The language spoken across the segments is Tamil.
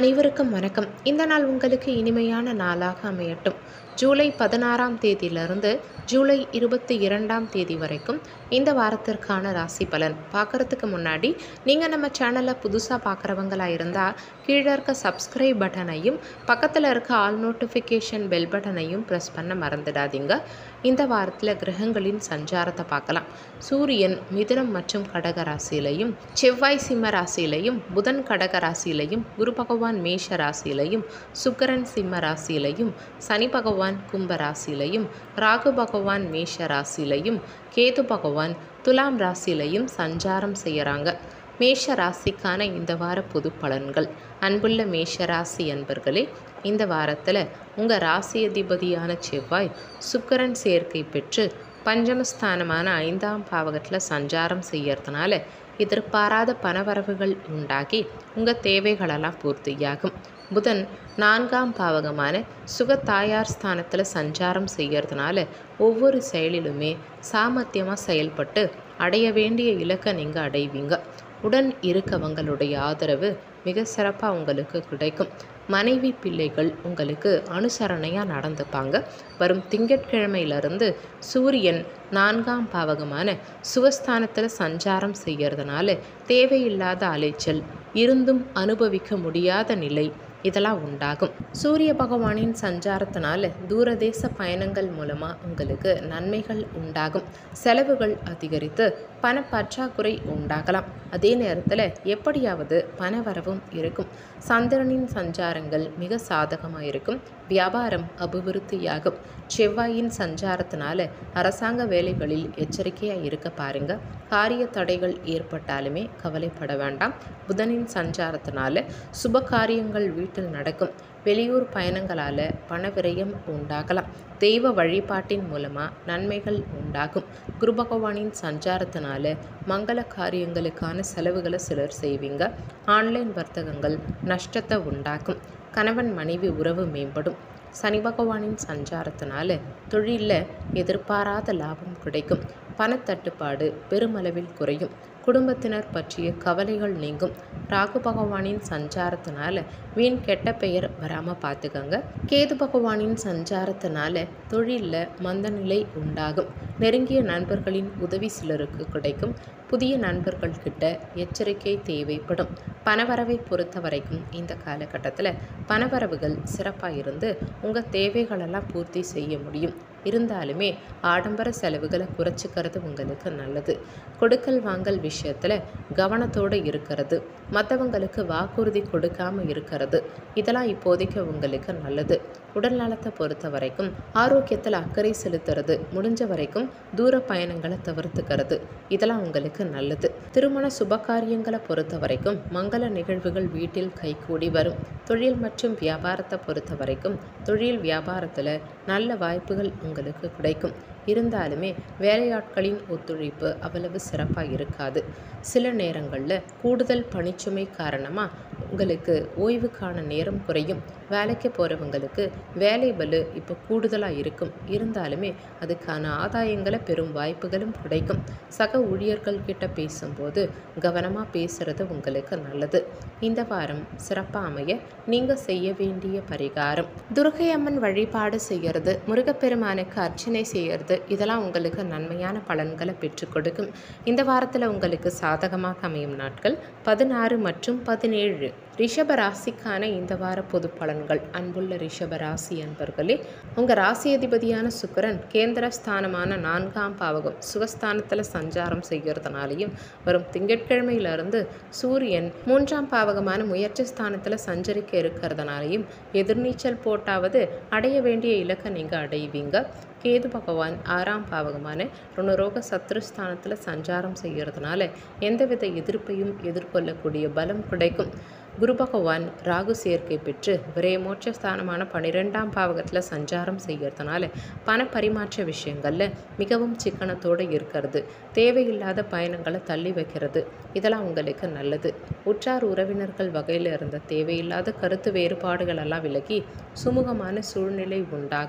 அனைவருக்கும் வணக்கம் இந்த நாள் உங்களுக்கு இனிமையான நாளாக அமையட்டும் ஜூலை பதினாறாம் தேதியிலிருந்து ஜூலை இருபத்தி இரண்டாம் தேதி வரைக்கும் இந்த வாரத்திற்கான ராசி பலன் பார்க்குறதுக்கு முன்னாடி நீங்கள் நம்ம சேனலை புதுசாக பார்க்குறவங்களா இருந்தால் கீழே இருக்க சப்ஸ்கிரைப் பட்டனையும் பக்கத்தில் இருக்க ஆல் நோட்டிஃபிகேஷன் பெல் பட்டனையும் ப்ரெஸ் பண்ண மறந்துடாதீங்க இந்த வாரத்தில் கிரகங்களின் சஞ்சாரத்தை பார்க்கலாம் சூரியன் மிதுனம் மற்றும் கடக ராசியிலையும் செவ்வாய் சிம்ம ராசியிலையும் புதன் கடக ராசியிலையும் குரு பகவான் மேஷ ராசியிலையும் சுக்கிரன் சிம்ம ராசியிலையும் சனி பகவான் கும்ப ராசியிலையும் ராகு பகவான் மேஷ ராசியிலையும் கேது பகவான் துலாம் ராசியிலையும் சஞ்சாரம் செய்கிறாங்க மேஷ ராசிக்கான இந்த வார பொது பலன்கள் அன்புள்ள மேஷ ராசி அன்பர்களே இந்த வாரத்தில் உங்கள் ராசி அதிபதியான செவ்வாய் சுக்கிரன் சேர்க்கை பெற்று பஞ்சமஸ்தானமான ஐந்தாம் பாவகத்தில் சஞ்சாரம் செய்யறதுனால எதிர்பாராத பணவரவுகள் உண்டாகி உங்கள் தேவைகளெல்லாம் பூர்த்தியாகும் புதன் நான்காம் பாவகமான சுக தாயார் ஸ்தானத்தில் சஞ்சாரம் செய்யறதுனால ஒவ்வொரு செயலிலுமே சாமர்த்தியமாக செயல்பட்டு அடைய வேண்டிய இலக்கை நீங்கள் அடைவீங்க உடன் இருக்கவங்களுடைய ஆதரவு மிக சிறப்பாக உங்களுக்கு கிடைக்கும் மனைவி பிள்ளைகள் உங்களுக்கு அனுசரணையாக நடந்துப்பாங்க வரும் திங்கட்கிழமையிலிருந்து சூரியன் நான்காம் பாவகமான சுகஸ்தானத்தில் சஞ்சாரம் செய்யறதுனால தேவையில்லாத அலைச்சல் இருந்தும் அனுபவிக்க முடியாத நிலை இதெல்லாம் உண்டாகும் சூரிய பகவானின் சஞ்சாரத்தினால தூரதேச பயணங்கள் மூலமாக உங்களுக்கு நன்மைகள் உண்டாகும் செலவுகள் அதிகரித்து பணப்பற்றாக்குறை உண்டாகலாம் அதே நேரத்தில் எப்படியாவது பணவரவும் இருக்கும் சந்திரனின் சஞ்சாரங்கள் மிக சாதகமாக இருக்கும் வியாபாரம் அபிவிருத்தியாகும் செவ்வாயின் சஞ்சாரத்தினால அரசாங்க வேலைகளில் எச்சரிக்கையாக இருக்க பாருங்க காரிய தடைகள் ஏற்பட்டாலுமே கவலைப்பட வேண்டாம் புதனின் சஞ்சாரத்தினால சுப காரியங்கள் வீட்டில் நடக்கும் வெளியூர் பயணங்களால் பணவிரயம் உண்டாகலாம் தெய்வ வழிபாட்டின் மூலமாக நன்மைகள் உண்டாகும் குரு பகவானின் சஞ்சாரத்தினால மங்கள காரியங்களுக்கான செலவுகளை சிலர் செய்வீங்க ஆன்லைன் வர்த்தகங்கள் நஷ்டத்தை உண்டாக்கும் கணவன் மனைவி உறவு மேம்படும் சனி பகவானின் சஞ்சாரத்தினால தொழிலில் எதிர்பாராத லாபம் கிடைக்கும் பணத்தட்டுப்பாடு பெருமளவில் குறையும் குடும்பத்தினர் பற்றிய கவலைகள் நீங்கும் ராகு பகவானின் சஞ்சாரத்தினால வீண் கெட்ட பெயர் வராமல் பார்த்துக்கோங்க கேது பகவானின் சஞ்சாரத்தினால தொழிலில் மந்தநிலை உண்டாகும் நெருங்கிய நண்பர்களின் உதவி சிலருக்கு கிடைக்கும் புதிய நண்பர்கள் கிட்ட எச்சரிக்கை தேவைப்படும் பணவரவை பொறுத்த வரைக்கும் இந்த காலகட்டத்தில் பணவரவுகள் சிறப்பாக இருந்து உங்கள் தேவைகளெல்லாம் பூர்த்தி செய்ய முடியும் இருந்தாலுமே ஆடம்பர செலவுகளை குறைச்சிக்கிறது உங்களுக்கு நல்லது கொடுக்கல் வாங்கல் விஷயத்தில் கவனத்தோடு இருக்கிறது மற்றவங்களுக்கு வாக்குறுதி கொடுக்காம இருக்கிறது இதெல்லாம் இப்போதைக்கு உங்களுக்கு நல்லது உடல் நலத்தை பொறுத்த வரைக்கும் ஆரோக்கியத்தில் அக்கறை செலுத்துறது முடிஞ்ச வரைக்கும் தூர பயணங்களை தவிர்த்துக்கிறது இதெல்லாம் உங்களுக்கு நல்லது திருமண சுபகாரியங்களை பொறுத்த வரைக்கும் மங்கள நிகழ்வுகள் வீட்டில் கைகூடி வரும் தொழில் மற்றும் வியாபாரத்தை பொறுத்த வரைக்கும் தொழில் வியாபாரத்தில் நல்ல வாய்ப்புகள் உங்களுக்கு கிடைக்கும் இருந்தாலுமே வேலையாட்களின் ஒத்துழைப்பு அவ்வளவு சிறப்பாக இருக்காது சில நேரங்களில் கூடுதல் பணிச்சுமை காரணமாக உங்களுக்கு ஓய்வுக்கான நேரம் குறையும் வேலைக்கு போகிறவங்களுக்கு வேலை பலு இப்போ கூடுதலாக இருக்கும் இருந்தாலுமே அதுக்கான ஆதாயங்களை பெறும் வாய்ப்புகளும் கிடைக்கும் சக ஊழியர்கள் கிட்ட பேசும்போது கவனமாக பேசுகிறது உங்களுக்கு நல்லது இந்த வாரம் சிறப்பாக அமைய நீங்கள் செய்ய வேண்டிய பரிகாரம் துர்கை அம்மன் வழிபாடு செய்கிறது முருகப்பெருமானுக்கு அர்ச்சனை செய்கிறது இதெல்லாம் உங்களுக்கு நன்மையான பலன்களை பெற்றுக் கொடுக்கும் இந்த வாரத்தில் உங்களுக்கு சாதகமாக அமையும் நாட்கள் பதினாறு மற்றும் பதினேழு ரிஷப ராசிக்கான இந்த வார பொது பலன்கள் அன்புள்ள ரிஷப ராசி அன்பர்களே உங்கள் ராசி அதிபதியான சுக்கரன் கேந்திர ஸ்தானமான நான்காம் பாவகம் சுகஸ்தானத்தில் சஞ்சாரம் செய்கிறதுனாலையும் வரும் திங்கட்கிழமையிலிருந்து சூரியன் மூன்றாம் பாவகமான முயற்சி ஸ்தானத்தில் சஞ்சரிக்க இருக்கிறதுனாலையும் எதிர்நீச்சல் போட்டாவது அடைய வேண்டிய இலக்கை நீங்கள் அடைவீங்க கேது பகவான் ஆறாம் பாவகமான ருணரோக சத்ருஸ்தானத்தில் சஞ்சாரம் செய்கிறதுனால எந்தவித எதிர்ப்பையும் எதிர்கொள்ளக்கூடிய பலம் கிடைக்கும் குரு பகவான் ராகு சேர்க்கை பெற்று விரயமோட்ச ஸ்தானமான பன்னிரெண்டாம் பாவகத்தில் சஞ்சாரம் செய்கிறதுனால பண பரிமாற்ற விஷயங்களில் மிகவும் சிக்கனத்தோடு இருக்கிறது தேவையில்லாத பயணங்களை தள்ளி வைக்கிறது இதெல்லாம் உங்களுக்கு நல்லது உற்றார் உறவினர்கள் வகையில் இருந்த தேவையில்லாத கருத்து வேறுபாடுகள் எல்லாம் விலகி சுமூகமான சூழ்நிலை உண்டாகும்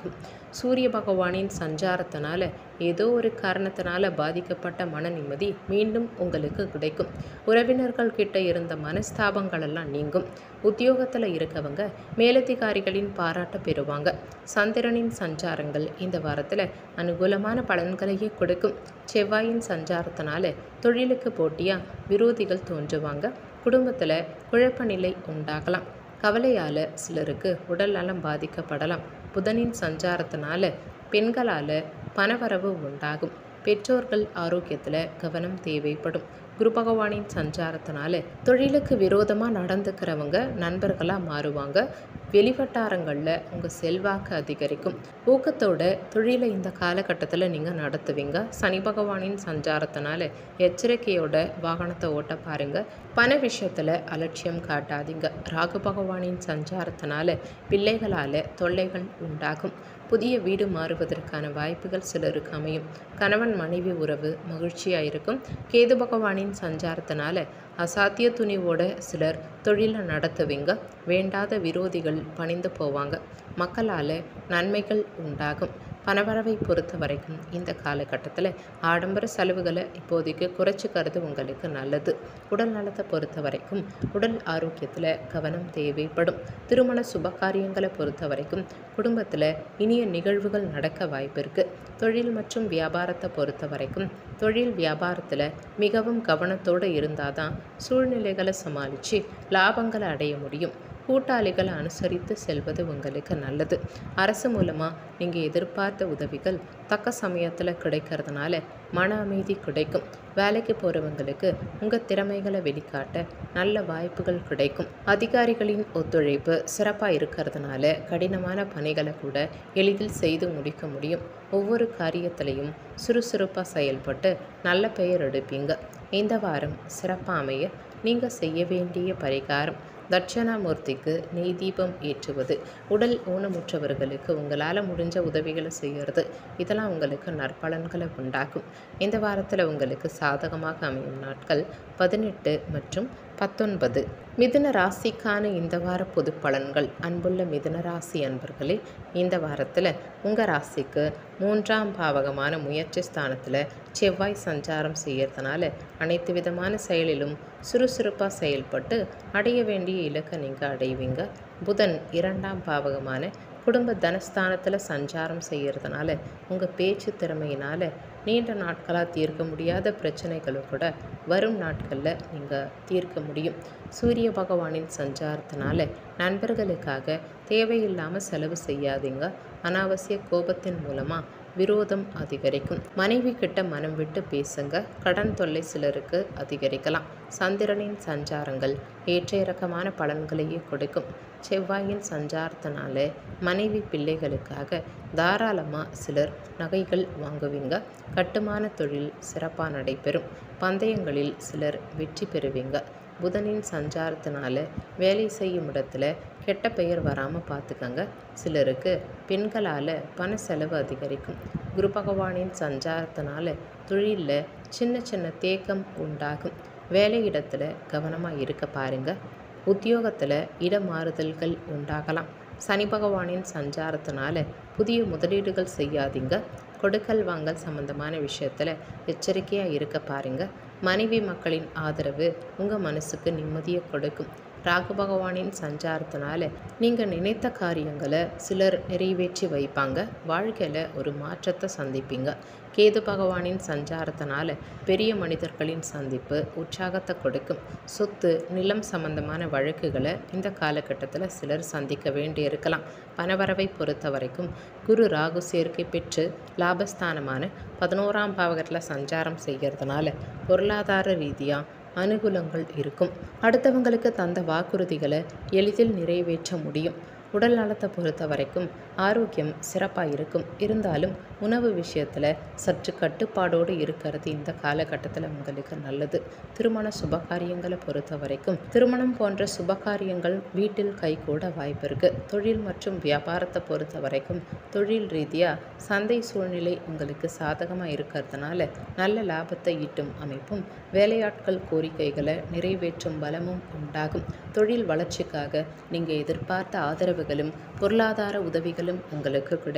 சூரிய பகவானின் சஞ்சாரத்தினால ஏதோ ஒரு காரணத்தினால பாதிக்கப்பட்ட மன நிம்மதி மீண்டும் உங்களுக்கு கிடைக்கும் உறவினர்கள் கிட்ட இருந்த மனஸ்தாபங்கள் எல்லாம் நீங்கும் உத்தியோகத்தில் இருக்கவங்க மேலதிகாரிகளின் பாராட்ட பெறுவாங்க சந்திரனின் சஞ்சாரங்கள் இந்த வாரத்தில் அனுகூலமான பலன்களையே கொடுக்கும் செவ்வாயின் சஞ்சாரத்தினால தொழிலுக்கு போட்டியாக விரோதிகள் தோன்றுவாங்க குடும்பத்தில் குழப்ப நிலை உண்டாகலாம் கவலையால் சிலருக்கு உடல் நலம் பாதிக்கப்படலாம் புதனின் சஞ்சாரத்தினால பெண்களால் பணவரவு உண்டாகும் பெற்றோர்கள் ஆரோக்கியத்தில் கவனம் தேவைப்படும் குரு பகவானின் சஞ்சாரத்தினால தொழிலுக்கு விரோதமாக நடந்துக்கிறவங்க நண்பர்களாக மாறுவாங்க வெளிவட்டாரங்களில் உங்கள் செல்வாக்கு அதிகரிக்கும் ஊக்கத்தோட தொழிலை இந்த காலகட்டத்தில் நீங்கள் நடத்துவீங்க சனி பகவானின் சஞ்சாரத்தினால எச்சரிக்கையோட வாகனத்தை ஓட்ட பாருங்க பண விஷயத்தில் அலட்சியம் காட்டாதீங்க ராகு பகவானின் சஞ்சாரத்தினால பிள்ளைகளால் தொல்லைகள் உண்டாகும் புதிய வீடு மாறுவதற்கான வாய்ப்புகள் சிலருக்கு அமையும் கணவன் மனைவி உறவு மகிழ்ச்சியாக இருக்கும் கேது பகவானின் சஞ்சாரத்தினால அசாத்திய துணிவோட சிலர் தொழிலை நடத்துவீங்க வேண்டாத விரோதிகள் பணிந்து போவாங்க மக்களால் நன்மைகள் உண்டாகும் பணவரவை பொறுத்த வரைக்கும் இந்த காலகட்டத்தில் ஆடம்பர செலவுகளை இப்போதைக்கு குறைச்சிக்கிறது உங்களுக்கு நல்லது உடல் நலத்தை பொறுத்த வரைக்கும் உடல் ஆரோக்கியத்தில் கவனம் தேவைப்படும் திருமண சுபகாரியங்களை பொறுத்த வரைக்கும் குடும்பத்தில் இனிய நிகழ்வுகள் நடக்க வாய்ப்பு இருக்குது தொழில் மற்றும் வியாபாரத்தை பொறுத்த வரைக்கும் தொழில் வியாபாரத்தில் மிகவும் கவனத்தோடு இருந்தால் தான் சூழ்நிலைகளை சமாளித்து லாபங்களை அடைய முடியும் கூட்டாளிகளை அனுசரித்து செல்வது உங்களுக்கு நல்லது அரசு மூலமாக நீங்கள் எதிர்பார்த்த உதவிகள் தக்க சமயத்தில் கிடைக்கிறதுனால மன அமைதி கிடைக்கும் வேலைக்கு போகிறவங்களுக்கு உங்கள் திறமைகளை வெளிக்காட்ட நல்ல வாய்ப்புகள் கிடைக்கும் அதிகாரிகளின் ஒத்துழைப்பு சிறப்பாக இருக்கிறதுனால கடினமான பணிகளை கூட எளிதில் செய்து முடிக்க முடியும் ஒவ்வொரு காரியத்திலையும் சுறுசுறுப்பாக செயல்பட்டு நல்ல பெயர் எடுப்பீங்க இந்த வாரம் சிறப்பாக அமைய நீங்கள் செய்ய வேண்டிய பரிகாரம் தட்சணாமூர்த்திக்கு நெய் தீபம் ஏற்றுவது உடல் ஊனமுற்றவர்களுக்கு உங்களால் முடிஞ்ச உதவிகளை செய்கிறது இதெல்லாம் உங்களுக்கு நற்பலன்களை உண்டாக்கும் இந்த வாரத்தில் உங்களுக்கு சாதகமாக அமையும் நாட்கள் பதினெட்டு மற்றும் பத்தொன்பது மிதுன ராசிக்கான இந்த வார பொது பலன்கள் அன்புள்ள மிதுன ராசி அன்பர்களே இந்த வாரத்தில் உங்கள் ராசிக்கு மூன்றாம் பாவகமான முயற்சி ஸ்தானத்தில் செவ்வாய் சஞ்சாரம் செய்யறதுனால அனைத்து விதமான செயலிலும் சுறுசுறுப்பாக செயல்பட்டு அடைய வேண்டிய இலக்கை நீங்கள் அடைவீங்க புதன் இரண்டாம் பாவகமான குடும்ப தனஸ்தானத்தில் சஞ்சாரம் செய்கிறதுனால உங்கள் பேச்சு திறமையினால் நீண்ட நாட்களாக தீர்க்க முடியாத பிரச்சனைகளை கூட வரும் நாட்களில் நீங்கள் தீர்க்க முடியும் சூரிய பகவானின் சஞ்சாரத்தினால நண்பர்களுக்காக தேவையில்லாமல் செலவு செய்யாதீங்க அனாவசிய கோபத்தின் மூலமாக விரோதம் அதிகரிக்கும் மனைவி கிட்ட மனம் விட்டு பேசுங்க கடன் தொல்லை சிலருக்கு அதிகரிக்கலாம் சந்திரனின் சஞ்சாரங்கள் ஏற்ற இறக்கமான பலன்களையே கொடுக்கும் செவ்வாயின் சஞ்சாரத்தினால மனைவி பிள்ளைகளுக்காக தாராளமாக சிலர் நகைகள் வாங்குவீங்க கட்டுமான தொழில் சிறப்பாக நடைபெறும் பந்தயங்களில் சிலர் வெற்றி பெறுவீங்க புதனின் சஞ்சாரத்தினால வேலை செய்யும் இடத்துல கெட்ட பெயர் வராமல் பார்த்துக்கங்க சிலருக்கு பெண்களால் பண செலவு அதிகரிக்கும் குரு பகவானின் சஞ்சாரத்தினால தொழிலில் சின்ன சின்ன தேக்கம் உண்டாகும் வேலையிடத்தில் கவனமாக இருக்க பாருங்க உத்தியோகத்தில் இடமாறுதல்கள் உண்டாகலாம் சனி பகவானின் சஞ்சாரத்தினால புதிய முதலீடுகள் செய்யாதீங்க கொடுக்கல் வாங்கல் சம்பந்தமான விஷயத்தில் எச்சரிக்கையாக இருக்க பாருங்க மனைவி மக்களின் ஆதரவு உங்கள் மனசுக்கு நிம்மதியை கொடுக்கும் ராகு பகவானின் சஞ்சாரத்தினால நீங்கள் நினைத்த காரியங்களை சிலர் நிறைவேற்றி வைப்பாங்க வாழ்க்கையில் ஒரு மாற்றத்தை சந்திப்பீங்க கேது பகவானின் சஞ்சாரத்தினால பெரிய மனிதர்களின் சந்திப்பு உற்சாகத்தை கொடுக்கும் சொத்து நிலம் சம்பந்தமான வழக்குகளை இந்த காலகட்டத்தில் சிலர் சந்திக்க வேண்டியிருக்கலாம் பணவரவை பொறுத்த வரைக்கும் குரு ராகு சேர்க்கை பெற்று லாபஸ்தானமான பதினோராம் பாவகத்தில் சஞ்சாரம் செய்கிறதுனால பொருளாதார ரீதியாக அனுகூலங்கள் இருக்கும் அடுத்தவங்களுக்கு தந்த வாக்குறுதிகளை எளிதில் நிறைவேற்ற முடியும் உடல் நலத்தை பொறுத்த வரைக்கும் ஆரோக்கியம் சிறப்பாக இருக்கும் இருந்தாலும் உணவு விஷயத்தில் சற்று கட்டுப்பாடோடு இருக்கிறது இந்த காலகட்டத்தில் உங்களுக்கு நல்லது திருமண சுபகாரியங்களை பொறுத்த வரைக்கும் திருமணம் போன்ற சுபகாரியங்கள் வீட்டில் கைகூட வாய்ப்பு இருக்குது தொழில் மற்றும் வியாபாரத்தை பொறுத்த வரைக்கும் தொழில் ரீதியாக சந்தை சூழ்நிலை உங்களுக்கு சாதகமாக இருக்கிறதுனால நல்ல லாபத்தை ஈட்டும் அமைப்பும் வேலையாட்கள் கோரிக்கைகளை நிறைவேற்றும் பலமும் உண்டாகும் தொழில் வளர்ச்சிக்காக நீங்கள் எதிர்பார்த்த ஆதரவுகளும் பொருளாதார உதவிகளும் உங்களுக்கு கிடைக்கும்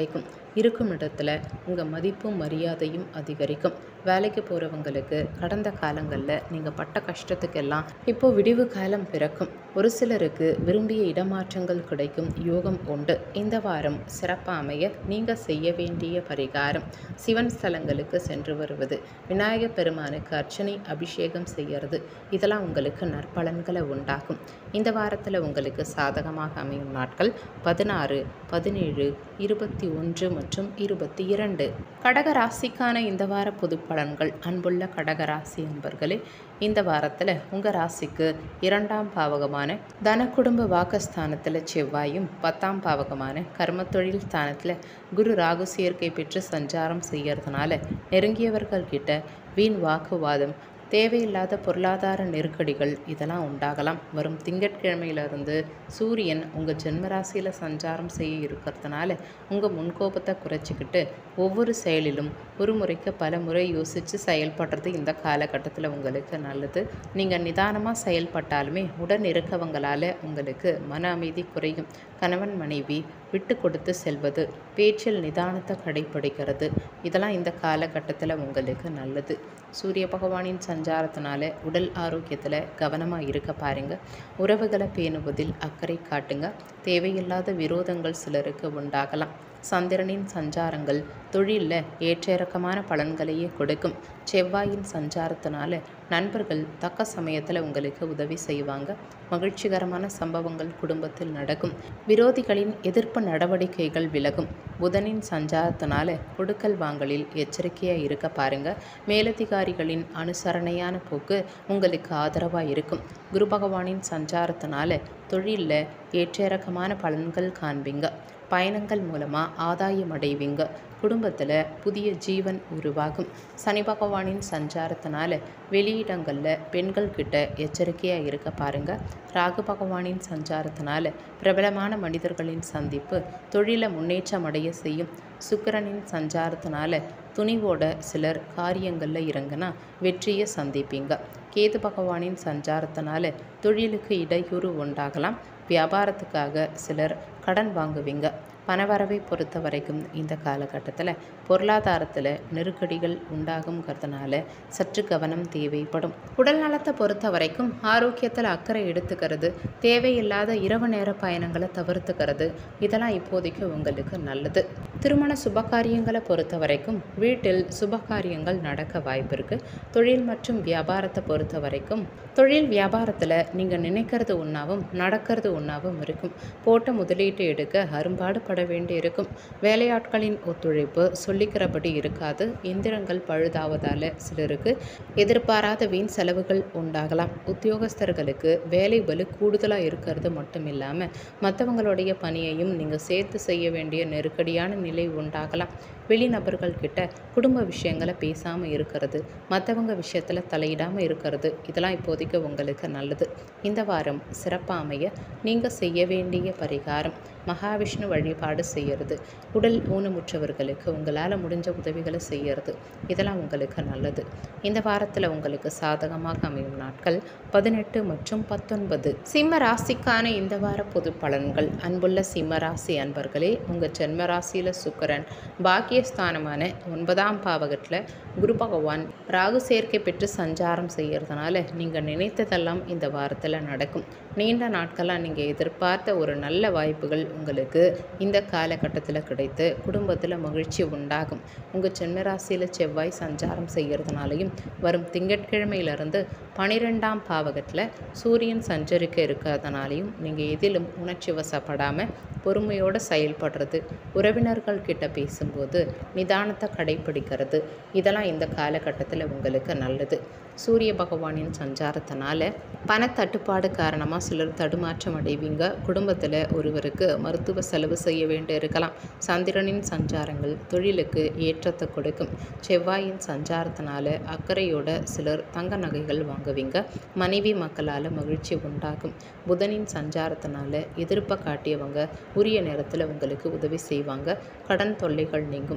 இருக்கும் இடத்துல உங்கள் மதிப்பும் மரியாதையும் அதிகரிக்கும் வேலைக்கு போகிறவங்களுக்கு கடந்த காலங்களில் நீங்கள் பட்ட கஷ்டத்துக்கெல்லாம் இப்போ விடிவு காலம் பிறக்கும் ஒரு சிலருக்கு விரும்பிய இடமாற்றங்கள் கிடைக்கும் யோகம் உண்டு இந்த வாரம் சிறப்பாக அமைய நீங்கள் செய்ய வேண்டிய பரிகாரம் சிவன் ஸ்தலங்களுக்கு சென்று வருவது விநாயகப் பெருமானுக்கு அர்ச்சனை அபிஷேகம் செய்யறது இதெல்லாம் உங்களுக்கு நற்பலன்களை உண்டாக்கும் இந்த வாரத்தில் உங்களுக்கு சாதகமாக அமையும் நாட்கள் பதினாறு பதினேழு இருபத்தி ஒன்று மற்றும் இருபத்தி இரண்டு கடக ராசிக்கான இந்த வார பொது பலன்கள் அன்புள்ள கடக ராசி அன்பர்களே இந்த வாரத்தில் உங்கள் ராசிக்கு இரண்டாம் பாவகமான தன குடும்ப வாக்கஸ்தானத்தில் செவ்வாயும் பத்தாம் பாவகமான கர்ம தொழில் ஸ்தானத்தில் குரு ராகு சேர்க்கை பெற்று சஞ்சாரம் செய்யறதுனால நெருங்கியவர்கள் கிட்ட வீண் வாக்குவாதம் தேவையில்லாத பொருளாதார நெருக்கடிகள் இதெல்லாம் உண்டாகலாம் வரும் திங்கட்கிழமையிலிருந்து சூரியன் உங்கள் ஜென்மராசியில் சஞ்சாரம் செய்ய இருக்கிறதுனால உங்கள் முன்கோபத்தை குறைச்சிக்கிட்டு ஒவ்வொரு செயலிலும் ஒரு முறைக்கு பல முறை யோசித்து செயல்படுறது இந்த காலகட்டத்தில் உங்களுக்கு நல்லது நீங்கள் நிதானமாக செயல்பட்டாலுமே உடன் இருக்கவங்களால் உங்களுக்கு மன அமைதி குறையும் கணவன் மனைவி விட்டு கொடுத்து செல்வது பேச்சில் நிதானத்தை கடைப்பிடிக்கிறது இதெல்லாம் இந்த காலகட்டத்தில் உங்களுக்கு நல்லது சூரிய பகவானின் சஞ்சாரத்தினால உடல் ஆரோக்கியத்தில் கவனமாக இருக்க பாருங்க உறவுகளை பேணுவதில் அக்கறை காட்டுங்க தேவையில்லாத விரோதங்கள் சிலருக்கு உண்டாகலாம் சந்திரனின் சஞ்சாரங்கள் தொழிலில் ஏற்ற இறக்கமான பலன்களையே கொடுக்கும் செவ்வாயின் சஞ்சாரத்தினால நண்பர்கள் தக்க சமயத்தில் உங்களுக்கு உதவி செய்வாங்க மகிழ்ச்சிகரமான சம்பவங்கள் குடும்பத்தில் நடக்கும் விரோதிகளின் எதிர்ப்பு நடவடிக்கைகள் விலகும் புதனின் சஞ்சாரத்தினால கொடுக்கல் வாங்கலில் எச்சரிக்கையாக இருக்க பாருங்க மேலதிகாரிகளின் அனுசரணையான போக்கு உங்களுக்கு ஆதரவாக இருக்கும் குரு பகவானின் சஞ்சாரத்தினால தொழிலில் ஏற்ற இறக்கமான பலன்கள் காண்பீங்க பயணங்கள் மூலமாக ஆதாயம் அடைவீங்க குடும்பத்தில் புதிய ஜீவன் உருவாகும் சனி பகவானின் சஞ்சாரத்தினால வெளியிடங்களில் பெண்கள் கிட்ட எச்சரிக்கையாக இருக்க பாருங்க ராகு பகவானின் சஞ்சாரத்தினால பிரபலமான மனிதர்களின் சந்திப்பு தொழிலை முன்னேற்றம் அடைய செய்யும் சுக்கிரனின் சஞ்சாரத்தினால துணிவோட சிலர் காரியங்களில் இறங்கினா வெற்றியை சந்திப்பீங்க கேது பகவானின் சஞ்சாரத்தினால தொழிலுக்கு இடையூறு உண்டாகலாம் வியாபாரத்துக்காக சிலர் கடன் வாங்குவீங்க பணவரவை பொறுத்த வரைக்கும் இந்த காலகட்டத்தில் பொருளாதாரத்தில் நெருக்கடிகள் உண்டாகுங்கிறதுனால சற்று கவனம் தேவைப்படும் உடல் நலத்தை பொறுத்த வரைக்கும் ஆரோக்கியத்தில் அக்கறை எடுத்துக்கிறது தேவையில்லாத இரவு நேர பயணங்களை தவிர்த்துக்கிறது இதெல்லாம் இப்போதைக்கு உங்களுக்கு நல்லது திருமண சுபகாரியங்களை பொறுத்த வரைக்கும் வீட்டில் சுபகாரியங்கள் நடக்க வாய்ப்பு இருக்குது தொழில் மற்றும் வியாபாரத்தை பொறுத்த வரைக்கும் தொழில் வியாபாரத்தில் நீங்கள் நினைக்கிறது ஒன்றாவும் நடக்கிறது ஒன்றாவும் இருக்கும் போட்ட முதலீட்டு எடுக்க அரும்பாடுபட வேண்டி இருக்கும் வேலையாட்களின் ஒத்துழைப்பு சொல்லிக்கிறபடி இருக்காது எந்திரங்கள் பழுதாவதால் சிலருக்கு எதிர்பாராத வீண் செலவுகள் உண்டாகலாம் உத்தியோகஸ்தர்களுக்கு வேலை பலு கூடுதலாக இருக்கிறது மட்டும் இல்லாமல் மற்றவங்களுடைய பணியையும் நீங்கள் சேர்த்து செய்ய வேண்டிய நெருக்கடியான நிலை உண்டாகலாம் வெளிநபர்கள் கிட்ட குடும்ப விஷயங்களை பேசாமல் இருக்கிறது மற்றவங்க விஷயத்தில் தலையிடாமல் இருக்கிறது இதெல்லாம் இப்போதைக்கு உங்களுக்கு நல்லது இந்த வாரம் சிறப்பாக அமைய நீங்கள் செய்ய வேண்டிய பரிகாரம் மகாவிஷ்ணு வழிபாடு செய்யறது உடல் ஊனமுற்றவர்களுக்கு உங்களால் முடிஞ்ச உதவிகளை செய்யறது இதெல்லாம் உங்களுக்கு நல்லது இந்த வாரத்தில் உங்களுக்கு சாதகமாக அமையும் நாட்கள் பதினெட்டு மற்றும் பத்தொன்பது சிம்ம ராசிக்கான இந்த வார பொது பலன்கள் அன்புள்ள சிம்ம ராசி அன்பர்களே உங்கள் ஜென்ம ராசியில் சுக்கரன் பாக்கியஸ்தானமான ஒன்பதாம் பாவகத்தில் குரு பகவான் ராகு சேர்க்கை பெற்று சஞ்சாரம் செய்யறதுனால நீங்கள் நினைத்ததெல்லாம் இந்த வாரத்தில் நடக்கும் நீண்ட நாட்களாக நீங்கள் எதிர்பார்த்த ஒரு நல்ல வாய்ப்புகள் உங்களுக்கு இந்த காலகட்டத்தில் கிடைத்து குடும்பத்தில் மகிழ்ச்சி உண்டாகும் உங்கள் ஜென்மராசியில் செவ்வாய் சஞ்சாரம் செய்கிறதுனாலையும் வரும் திங்கட்கிழமையிலிருந்து பனிரெண்டாம் பாவகத்தில் சூரியன் சஞ்சரிக்க இருக்கிறதுனாலையும் நீங்கள் எதிலும் உணர்ச்சி வசப்படாமல் பொறுமையோடு செயல்படுறது உறவினர்கள் கிட்ட பேசும்போது நிதானத்தை கடைப்பிடிக்கிறது இதெல்லாம் இந்த காலகட்டத்தில் உங்களுக்கு நல்லது சூரிய பகவானின் சஞ்சாரத்தினால பணத்தட்டுப்பாடு காரணமாக சிலர் தடுமாற்றம் அடைவீங்க குடும்பத்தில் ஒருவருக்கு மருத்துவ செலவு செய்ய வேண்டி இருக்கலாம் சந்திரனின் சஞ்சாரங்கள் தொழிலுக்கு ஏற்றத்தை கொடுக்கும் செவ்வாயின் சஞ்சாரத்தினால அக்கறையோட சிலர் தங்க நகைகள் வாங்குவீங்க மனைவி மக்களால் மகிழ்ச்சி உண்டாகும் புதனின் சஞ்சாரத்தினால எதிர்ப்பை காட்டியவங்க உரிய நேரத்தில் உங்களுக்கு உதவி செய்வாங்க கடன் தொல்லைகள் நீங்கும்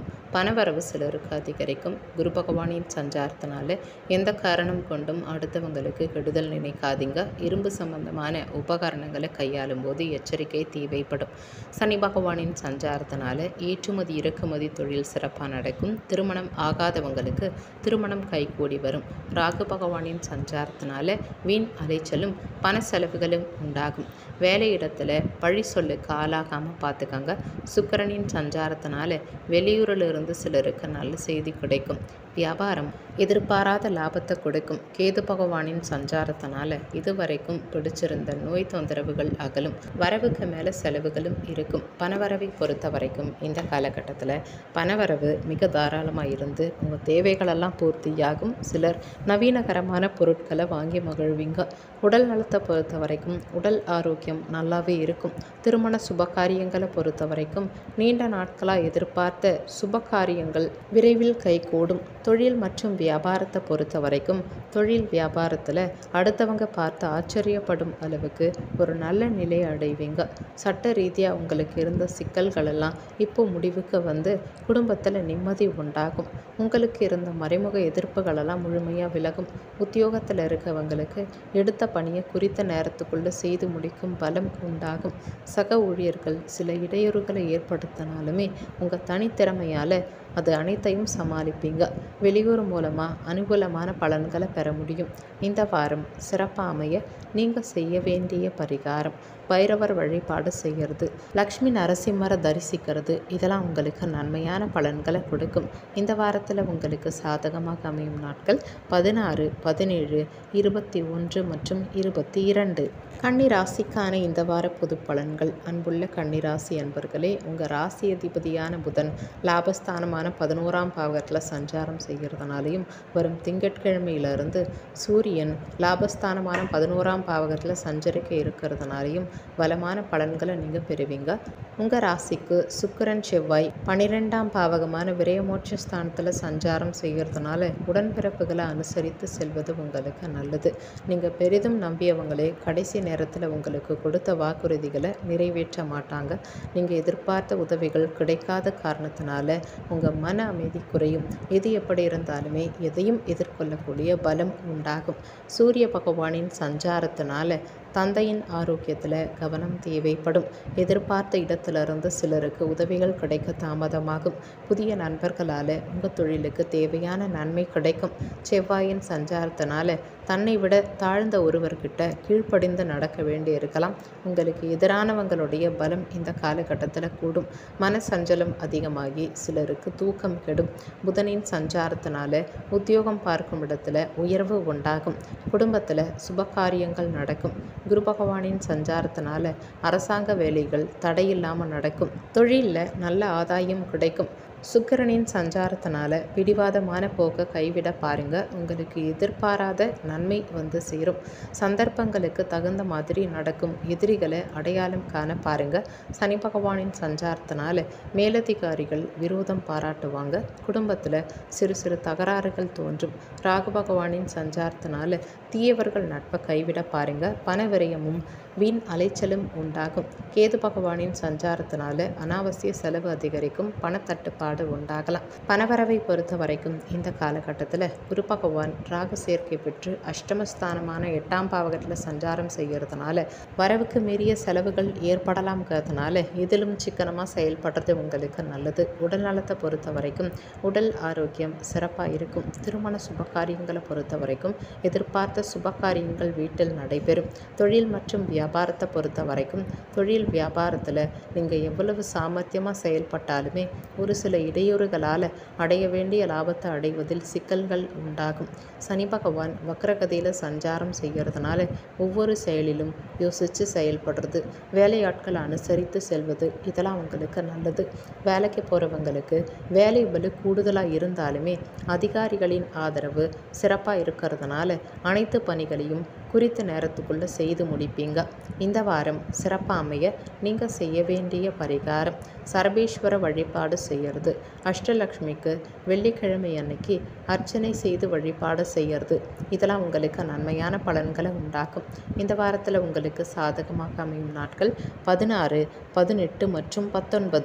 குறையும் பணவரவு சிலருக்கு அதிகரிக்கும் குரு பகவானின் சஞ்சாரத்தினால எந்த காரணம் கொண்டும் அடுத்தவங்களுக்கு கெடுதல் நினைக்காதீங்க இரும்பு சம்பந்தமான உபகரணங்களை கையாளும் போது எச்சரிக்கை தேவைப்படும் சனி பகவானின் சஞ்சாரத்தினால ஏற்றுமதி இறக்குமதி தொழில் சிறப்பாக நடக்கும் திருமணம் ஆகாதவங்களுக்கு திருமணம் கைகூடி வரும் ராகு பகவானின் சஞ்சாரத்தினால வீண் அலைச்சலும் பண செலவுகளும் உண்டாகும் வேலையிடத்தில் பழி சொல்லுக்கு ஆளாகாமல் பார்த்துக்கங்க சுக்கிரனின் சஞ்சாரத்தினால வெளியூரில் இருந்து சிலருக்கு நல்ல செய்தி கிடைக்கும் வியாபாரம் எதிர்பாராத லாபத்தை கொடுக்கும் கேது பகவானின் சஞ்சாரத்தினால இதுவரைக்கும் பிடிச்சிருந்த நோய் தொந்தரவுகள் அகலும் வரவுக்கு மேலே செலவுகளும் இருக்கும் பணவரவை பொறுத்த வரைக்கும் இந்த காலகட்டத்தில் பணவரவு மிக தாராளமாக இருந்து உங்கள் தேவைகளெல்லாம் பூர்த்தியாகும் சிலர் நவீனகரமான பொருட்களை வாங்கி மகிழ்வீங்க உடல் நலத்தை பொறுத்த வரைக்கும் உடல் ஆரோக்கியம் நல்லாவே இருக்கும் திருமண சுப காரியங்களை பொறுத்த வரைக்கும் நீண்ட நாட்களாக எதிர்பார்த்த சுப காரியங்கள் விரைவில் கைகூடும் தொழில் மற்றும் வியாபாரத்தை பொறுத்த வரைக்கும் தொழில் வியாபாரத்தில் அடுத்தவங்க பார்த்து ஆச்சரியப்படும் அளவுக்கு ஒரு நல்ல நிலையை அடைவீங்க சட்ட ரீதியாக உங்களுக்கு இருந்த சிக்கல்கள் எல்லாம் இப்போ முடிவுக்கு வந்து குடும்பத்தில் நிம்மதி உண்டாகும் உங்களுக்கு இருந்த மறைமுக எதிர்ப்புகளெல்லாம் முழுமையாக விலகும் உத்தியோகத்தில் இருக்கவங்களுக்கு எடுத்த பணியை குறித்த நேரத்துக்குள்ளே செய்து முடிக்கும் பலம் உண்டாகும் சக ஊழியர்கள் சில இடையூறுகளை ஏற்படுத்தினாலுமே உங்கள் தனித்திறமையால் அது அனைத்தையும் சமாளிப்பீங்க வெளியூர் மூலமாக அனுகூலமான பலன்களை பெற முடியும் இந்த வாரம் சிறப்பாக அமைய நீங்கள் செய்ய வேண்டிய பரிகாரம் பைரவர் வழிபாடு செய்கிறது லக்ஷ்மி நரசிம்மரை தரிசிக்கிறது இதெல்லாம் உங்களுக்கு நன்மையான பலன்களை கொடுக்கும் இந்த வாரத்தில் உங்களுக்கு சாதகமாக அமையும் நாட்கள் பதினாறு பதினேழு இருபத்தி ஒன்று மற்றும் இருபத்தி இரண்டு கன்னி ராசிக்கான இந்த வார பொது பலன்கள் அன்புள்ள கன்னிராசி அன்பர்களே உங்கள் ராசி அதிபதியான புதன் லாபஸ்தானமான பதினோராம் பாவகத்தில் சஞ்சாரம் செய்கிறதுனாலையும் வரும் திங்கட்கிழமையிலிருந்து சூரியன் லாபஸ்தானமான பதினோராம் பாவகத்தில் சஞ்சரிக்க இருக்கிறதுனாலையும் பலமான பலன்களை நீங்கள் பெறுவீங்க உங்கள் ராசிக்கு சுக்கிரன் செவ்வாய் பன்னிரெண்டாம் பாவகமான விரயமோட்ச ஸ்தானத்தில் சஞ்சாரம் செய்கிறதுனால உடன்பிறப்புகளை அனுசரித்து செல்வது உங்களுக்கு நல்லது நீங்கள் பெரிதும் நம்பியவங்களே கடைசி நேரத்தில் உங்களுக்கு கொடுத்த வாக்குறுதிகளை நிறைவேற்ற மாட்டாங்க நீங்கள் எதிர்பார்த்த உதவிகள் கிடைக்காத காரணத்தினால உங்கள் மன அமைதி குறையும் எது எப்படி இருந்தாலுமே எதையும் எதிர்கொள்ளக்கூடிய பலம் உண்டாகும் சூரிய பகவானின் சஞ்சாரத்தினால தந்தையின் ஆரோக்கியத்தில் கவனம் தேவைப்படும் எதிர்பார்த்த இடத்திலிருந்து சிலருக்கு உதவிகள் கிடைக்க தாமதமாகும் புதிய நண்பர்களால் உங்கள் தொழிலுக்கு தேவையான நன்மை கிடைக்கும் செவ்வாயின் சஞ்சாரத்தினால தன்னை விட தாழ்ந்த ஒருவர்கிட்ட கீழ்ப்படிந்து நடக்க வேண்டி இருக்கலாம் உங்களுக்கு எதிரானவங்களுடைய பலம் இந்த காலகட்டத்தில் கூடும் மன சஞ்சலம் அதிகமாகி சிலருக்கு தூக்கம் கெடும் புதனின் சஞ்சாரத்தினால உத்தியோகம் பார்க்கும் இடத்துல உயர்வு உண்டாகும் குடும்பத்தில் சுபகாரியங்கள் நடக்கும் குரு பகவானின் சஞ்சாரத்தினால அரசாங்க வேலைகள் தடையில்லாமல் நடக்கும் தொழிலில் நல்ல ஆதாயம் கிடைக்கும் சுக்கிரனின் சஞ்சாரத்தினால பிடிவாதமான போக்கை கைவிட பாருங்க உங்களுக்கு எதிர்பாராத நன்மை வந்து சேரும் சந்தர்ப்பங்களுக்கு தகுந்த மாதிரி நடக்கும் எதிரிகளை அடையாளம் காண பாருங்க சனி பகவானின் சஞ்சாரத்தினால மேலதிகாரிகள் விரோதம் பாராட்டுவாங்க குடும்பத்தில் சிறு சிறு தகராறுகள் தோன்றும் ராகு பகவானின் சஞ்சாரத்தினால தீயவர்கள் நட்பை கைவிட பாருங்க பண விரயமும் வீண் அலைச்சலும் உண்டாகும் கேது பகவானின் சஞ்சாரத்தினால அனாவசிய செலவு அதிகரிக்கும் பணத்தட்டுப்பாடு உண்டாகலாம் பணவரவை பொறுத்த வரைக்கும் இந்த காலகட்டத்தில் குரு பகவான் ராகு சேர்க்கை பெற்று அஷ்டமஸ்தானமான எட்டாம் பாவகத்தில் சஞ்சாரம் செய்கிறதுனால வரவுக்கு மீறிய செலவுகள் ஏற்படலாம்ங்கிறதுனால இதிலும் சிக்கனமாக செயல்படுறது உங்களுக்கு நல்லது உடல் நலத்தை பொறுத்த வரைக்கும் உடல் ஆரோக்கியம் சிறப்பாக இருக்கும் திருமண சுபகாரியங்களை பொறுத்த வரைக்கும் எதிர்பார்த்த சுபகாரியங்கள் வீட்டில் நடைபெறும் தொழில் மற்றும் வியாபாரத்தை பொறுத்த வரைக்கும் தொழில் வியாபாரத்தில் நீங்கள் எவ்வளவு சாமர்த்தியமாக செயல்பட்டாலுமே ஒரு சில இடையூறுகளால் அடைய வேண்டிய லாபத்தை அடைவதில் சிக்கல்கள் உண்டாகும் சனி பகவான் வக்ரகதியில் சஞ்சாரம் செய்கிறதுனால ஒவ்வொரு செயலிலும் யோசித்து செயல்படுறது வேலையாட்களை அனுசரித்து செல்வது இதெல்லாம் உங்களுக்கு நல்லது வேலைக்கு போகிறவங்களுக்கு வேலை பலு கூடுதலாக இருந்தாலுமே அதிகாரிகளின் ஆதரவு சிறப்பாக இருக்கிறதுனால அனைத்து பணிகளையும் குறித்த நேரத்துக்குள்ளே செய்து முடிப்பீங்க இந்த வாரம் சிறப்பாக அமைய நீங்கள் செய்ய வேண்டிய பரிகாரம் சரபேஸ்வர வழிபாடு செய்யறது அஷ்டலக்ஷ்மிக்கு வெள்ளிக்கிழமை அன்னைக்கு அர்ச்சனை செய்து வழிபாடு செய்யறது இதெல்லாம் உங்களுக்கு நன்மையான பலன்களை உண்டாக்கும் இந்த வாரத்தில் உங்களுக்கு சாதகமாக அமையும் நாட்கள் பதினாறு பதினெட்டு மற்றும் பத்தொன்பது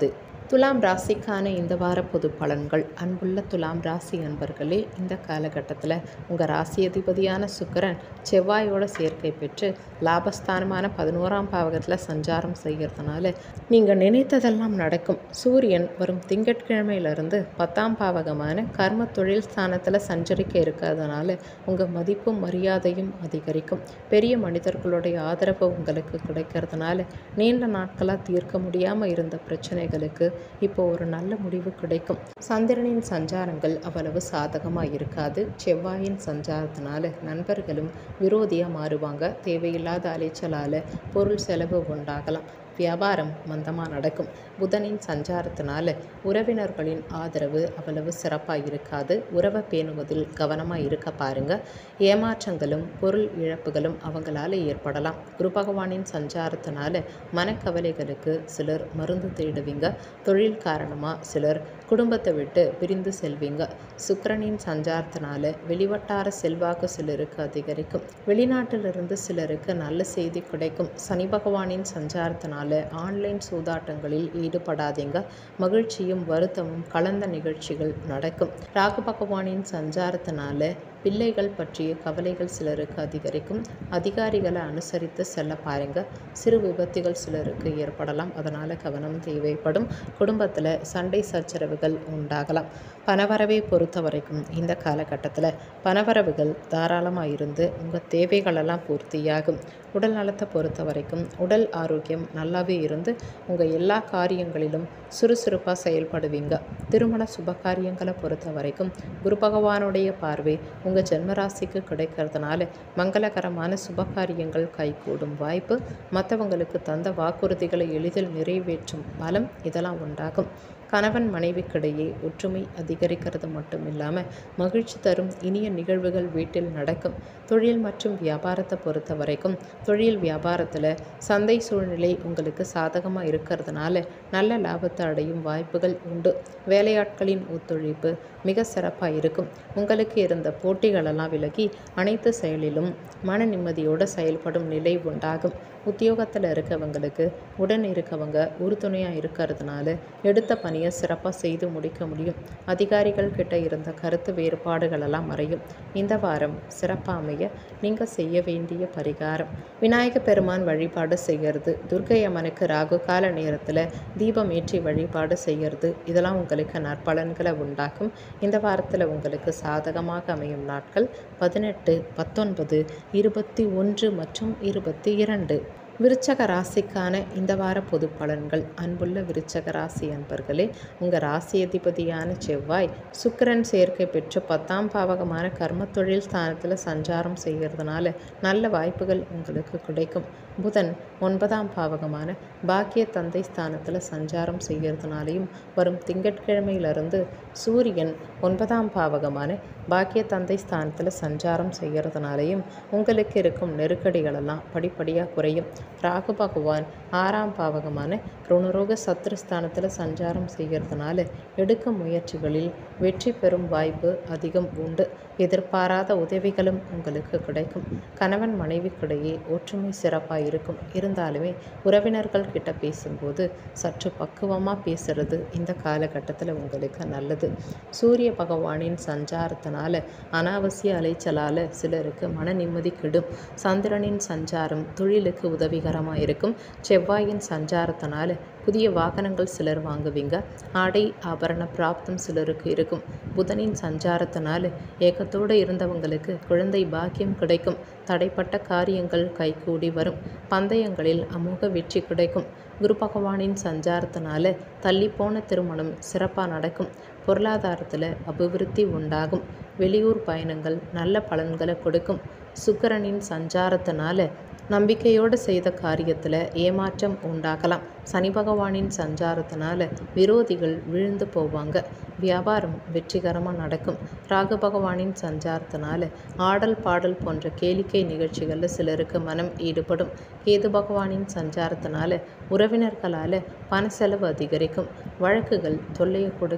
துலாம் ராசிக்கான இந்த வார பொது பலன்கள் அன்புள்ள துலாம் ராசி அன்பர்களே இந்த காலகட்டத்தில் உங்கள் ராசி அதிபதியான சுக்கிரன் செவ்வாயோட சேர்க்கை பெற்று லாபஸ்தானமான பதினோராம் பாவகத்தில் சஞ்சாரம் செய்கிறதுனால நீங்கள் நினைத்ததெல்லாம் நடக்கும் சூரியன் வரும் திங்கட்கிழமையிலிருந்து பத்தாம் பாவகமான கர்ம தொழில் ஸ்தானத்தில் சஞ்சரிக்க இருக்கிறதுனால உங்கள் மதிப்பும் மரியாதையும் அதிகரிக்கும் பெரிய மனிதர்களுடைய ஆதரவு உங்களுக்கு கிடைக்கிறதுனால நீண்ட நாட்களாக தீர்க்க முடியாமல் இருந்த பிரச்சனைகளுக்கு இப்போ ஒரு நல்ல முடிவு கிடைக்கும் சந்திரனின் சஞ்சாரங்கள் அவ்வளவு சாதகமாக இருக்காது செவ்வாயின் சஞ்சாரத்தினால நண்பர்களும் விரோதியாக மாறுவாங்க தேவையில்லாத அலைச்சலால் பொருள் செலவு உண்டாகலாம் வியாபாரம் மந்தமாக நடக்கும் புதனின் சஞ்சாரத்தினால உறவினர்களின் ஆதரவு அவ்வளவு சிறப்பாக இருக்காது உறவை பேணுவதில் கவனமாக இருக்க பாருங்க ஏமாற்றங்களும் பொருள் இழப்புகளும் அவங்களால ஏற்படலாம் குரு பகவானின் சஞ்சாரத்தினால மனக்கவலைகளுக்கு சிலர் மருந்து தேடுவீங்க தொழில் காரணமாக சிலர் குடும்பத்தை விட்டு பிரிந்து செல்வீங்க சுக்கிரனின் சஞ்சாரத்தினால வெளிவட்டார செல்வாக்கு சிலருக்கு அதிகரிக்கும் வெளிநாட்டிலிருந்து சிலருக்கு நல்ல செய்தி கிடைக்கும் சனி பகவானின் சஞ்சாரத்தினால ஆன்லைன் சூதாட்டங்களில் ஈடுபடாதீங்க மகிழ்ச்சியும் வருத்தமும் கலந்த நிகழ்ச்சிகள் நடக்கும் ராகு பகவானின் சஞ்சாரத்தினால பிள்ளைகள் பற்றிய கவலைகள் சிலருக்கு அதிகரிக்கும் அதிகாரிகளை அனுசரித்து செல்ல பாருங்க சிறு விபத்துகள் சிலருக்கு ஏற்படலாம் அதனால் கவனம் தேவைப்படும் குடும்பத்தில் சண்டை சச்சரவுகள் உண்டாகலாம் பணவரவை பொறுத்த வரைக்கும் இந்த காலகட்டத்தில் பணவரவுகள் தாராளமாக இருந்து உங்கள் தேவைகளெல்லாம் பூர்த்தியாகும் உடல் நலத்தை பொறுத்த வரைக்கும் உடல் ஆரோக்கியம் நல்லாவே இருந்து உங்கள் எல்லா காரியங்களிலும் சுறுசுறுப்பாக செயல்படுவீங்க திருமண சுப காரியங்களை பொறுத்த வரைக்கும் குரு பகவானுடைய பார்வை உங்கள் ஜென்மராசிக்கு கிடைக்கிறதுனால மங்களகரமான சுப காரியங்கள் கைகூடும் வாய்ப்பு மற்றவங்களுக்கு தந்த வாக்குறுதிகளை எளிதில் நிறைவேற்றும் பலம் இதெல்லாம் உண்டாகும் கணவன் மனைவிக்கிடையே ஒற்றுமை அதிகரிக்கிறது மட்டும் இல்லாமல் மகிழ்ச்சி தரும் இனிய நிகழ்வுகள் வீட்டில் நடக்கும் தொழில் மற்றும் வியாபாரத்தை பொறுத்த வரைக்கும் தொழில் வியாபாரத்தில் சந்தை சூழ்நிலை உங்களுக்கு சாதகமாக இருக்கிறதுனால நல்ல லாபத்தை அடையும் வாய்ப்புகள் உண்டு வேலையாட்களின் ஒத்துழைப்பு மிக சிறப்பாக இருக்கும் உங்களுக்கு இருந்த போட்டிகளெல்லாம் விலகி அனைத்து செயலிலும் மன நிம்மதியோடு செயல்படும் நிலை உண்டாகும் உத்தியோகத்தில் இருக்கவங்களுக்கு உடன் இருக்கவங்க உறுதுணையாக இருக்கிறதுனால எடுத்த பணியை சிறப்பாக செய்து முடிக்க முடியும் அதிகாரிகள் கிட்ட இருந்த கருத்து வேறுபாடுகளெல்லாம் மறையும் இந்த வாரம் சிறப்பாக அமைய நீங்கள் செய்ய வேண்டிய பரிகாரம் விநாயக பெருமான் வழிபாடு செய்கிறது துர்க்கை அம்மனுக்கு ராகு கால நேரத்தில் தீபம் ஏற்றி வழிபாடு செய்கிறது இதெல்லாம் உங்களுக்கு நற்பலன்களை உண்டாக்கும் இந்த வாரத்தில் உங்களுக்கு சாதகமாக அமையும் நாட்கள் பதினெட்டு பத்தொன்பது இருபத்தி ஒன்று மற்றும் இருபத்தி இரண்டு விருச்சக ராசிக்கான இந்த வார பொது பலன்கள் அன்புள்ள விருச்சக ராசி அன்பர்களே உங்கள் ராசி அதிபதியான செவ்வாய் சுக்கிரன் சேர்க்கை பெற்று பத்தாம் பாவகமான கர்ம தொழில் ஸ்தானத்தில் சஞ்சாரம் செய்கிறதுனால நல்ல வாய்ப்புகள் உங்களுக்கு கிடைக்கும் புதன் ஒன்பதாம் பாவகமான பாக்கிய தந்தை ஸ்தானத்தில் சஞ்சாரம் செய்கிறதுனாலையும் வரும் திங்கட்கிழமையிலிருந்து சூரியன் ஒன்பதாம் பாவகமான பாக்கிய தந்தை ஸ்தானத்தில் சஞ்சாரம் செய்கிறதுனாலையும் உங்களுக்கு இருக்கும் நெருக்கடிகளெல்லாம் படிப்படியாக குறையும் ராகு பகவான் ஆறாம் பாவகமான ருணரோக சத்ருஸ்தானத்தில் சஞ்சாரம் செய்கிறதுனால எடுக்கும் முயற்சிகளில் வெற்றி பெறும் வாய்ப்பு அதிகம் உண்டு எதிர்பாராத உதவிகளும் உங்களுக்கு கிடைக்கும் கணவன் மனைவிக்கிடையே ஒற்றுமை சிறப்பாக இருக்கும் இருந்தாலுமே உறவினர்கள் கிட்ட பேசும்போது சற்று பக்குவமாக பேசுறது இந்த காலகட்டத்தில் உங்களுக்கு நல்லது சூரிய பகவானின் சஞ்சாரத்தினால அனாவசிய அலைச்சலால் சிலருக்கு மன நிம்மதி கெடும் சந்திரனின் சஞ்சாரம் தொழிலுக்கு உதவிகரமாக இருக்கும் செவ்வாயின் சஞ்சாரத்தினால புதிய வாகனங்கள் சிலர் வாங்குவீங்க ஆடை ஆபரண பிராப்தம் சிலருக்கு இருக்கும் புதனின் சஞ்சாரத்தினால ஏக்கத்தோடு இருந்தவங்களுக்கு குழந்தை பாக்கியம் கிடைக்கும் தடைப்பட்ட காரியங்கள் கைகூடி வரும் பந்தயங்களில் அமோக வெற்றி கிடைக்கும் குரு பகவானின் சஞ்சாரத்தினால தள்ளிப்போன திருமணம் சிறப்பாக நடக்கும் பொருளாதாரத்தில் அபிவிருத்தி உண்டாகும் வெளியூர் பயணங்கள் நல்ல பலன்களை கொடுக்கும் சுக்கிரனின் சஞ்சாரத்தினால நம்பிக்கையோடு செய்த காரியத்தில் ஏமாற்றம் உண்டாகலாம் சனி பகவானின் சஞ்சாரத்தினால விரோதிகள் விழுந்து போவாங்க வியாபாரம் வெற்றிகரமாக நடக்கும் ராகு பகவானின் சஞ்சாரத்தினால ஆடல் பாடல் போன்ற கேளிக்கை நிகழ்ச்சிகளில் சிலருக்கு மனம் ஈடுபடும் கேது பகவானின் சஞ்சாரத்தினால உறவினர்களால் பண செலவு அதிகரிக்கும் வழக்குகள் தொல்லையை கொடுக்கும்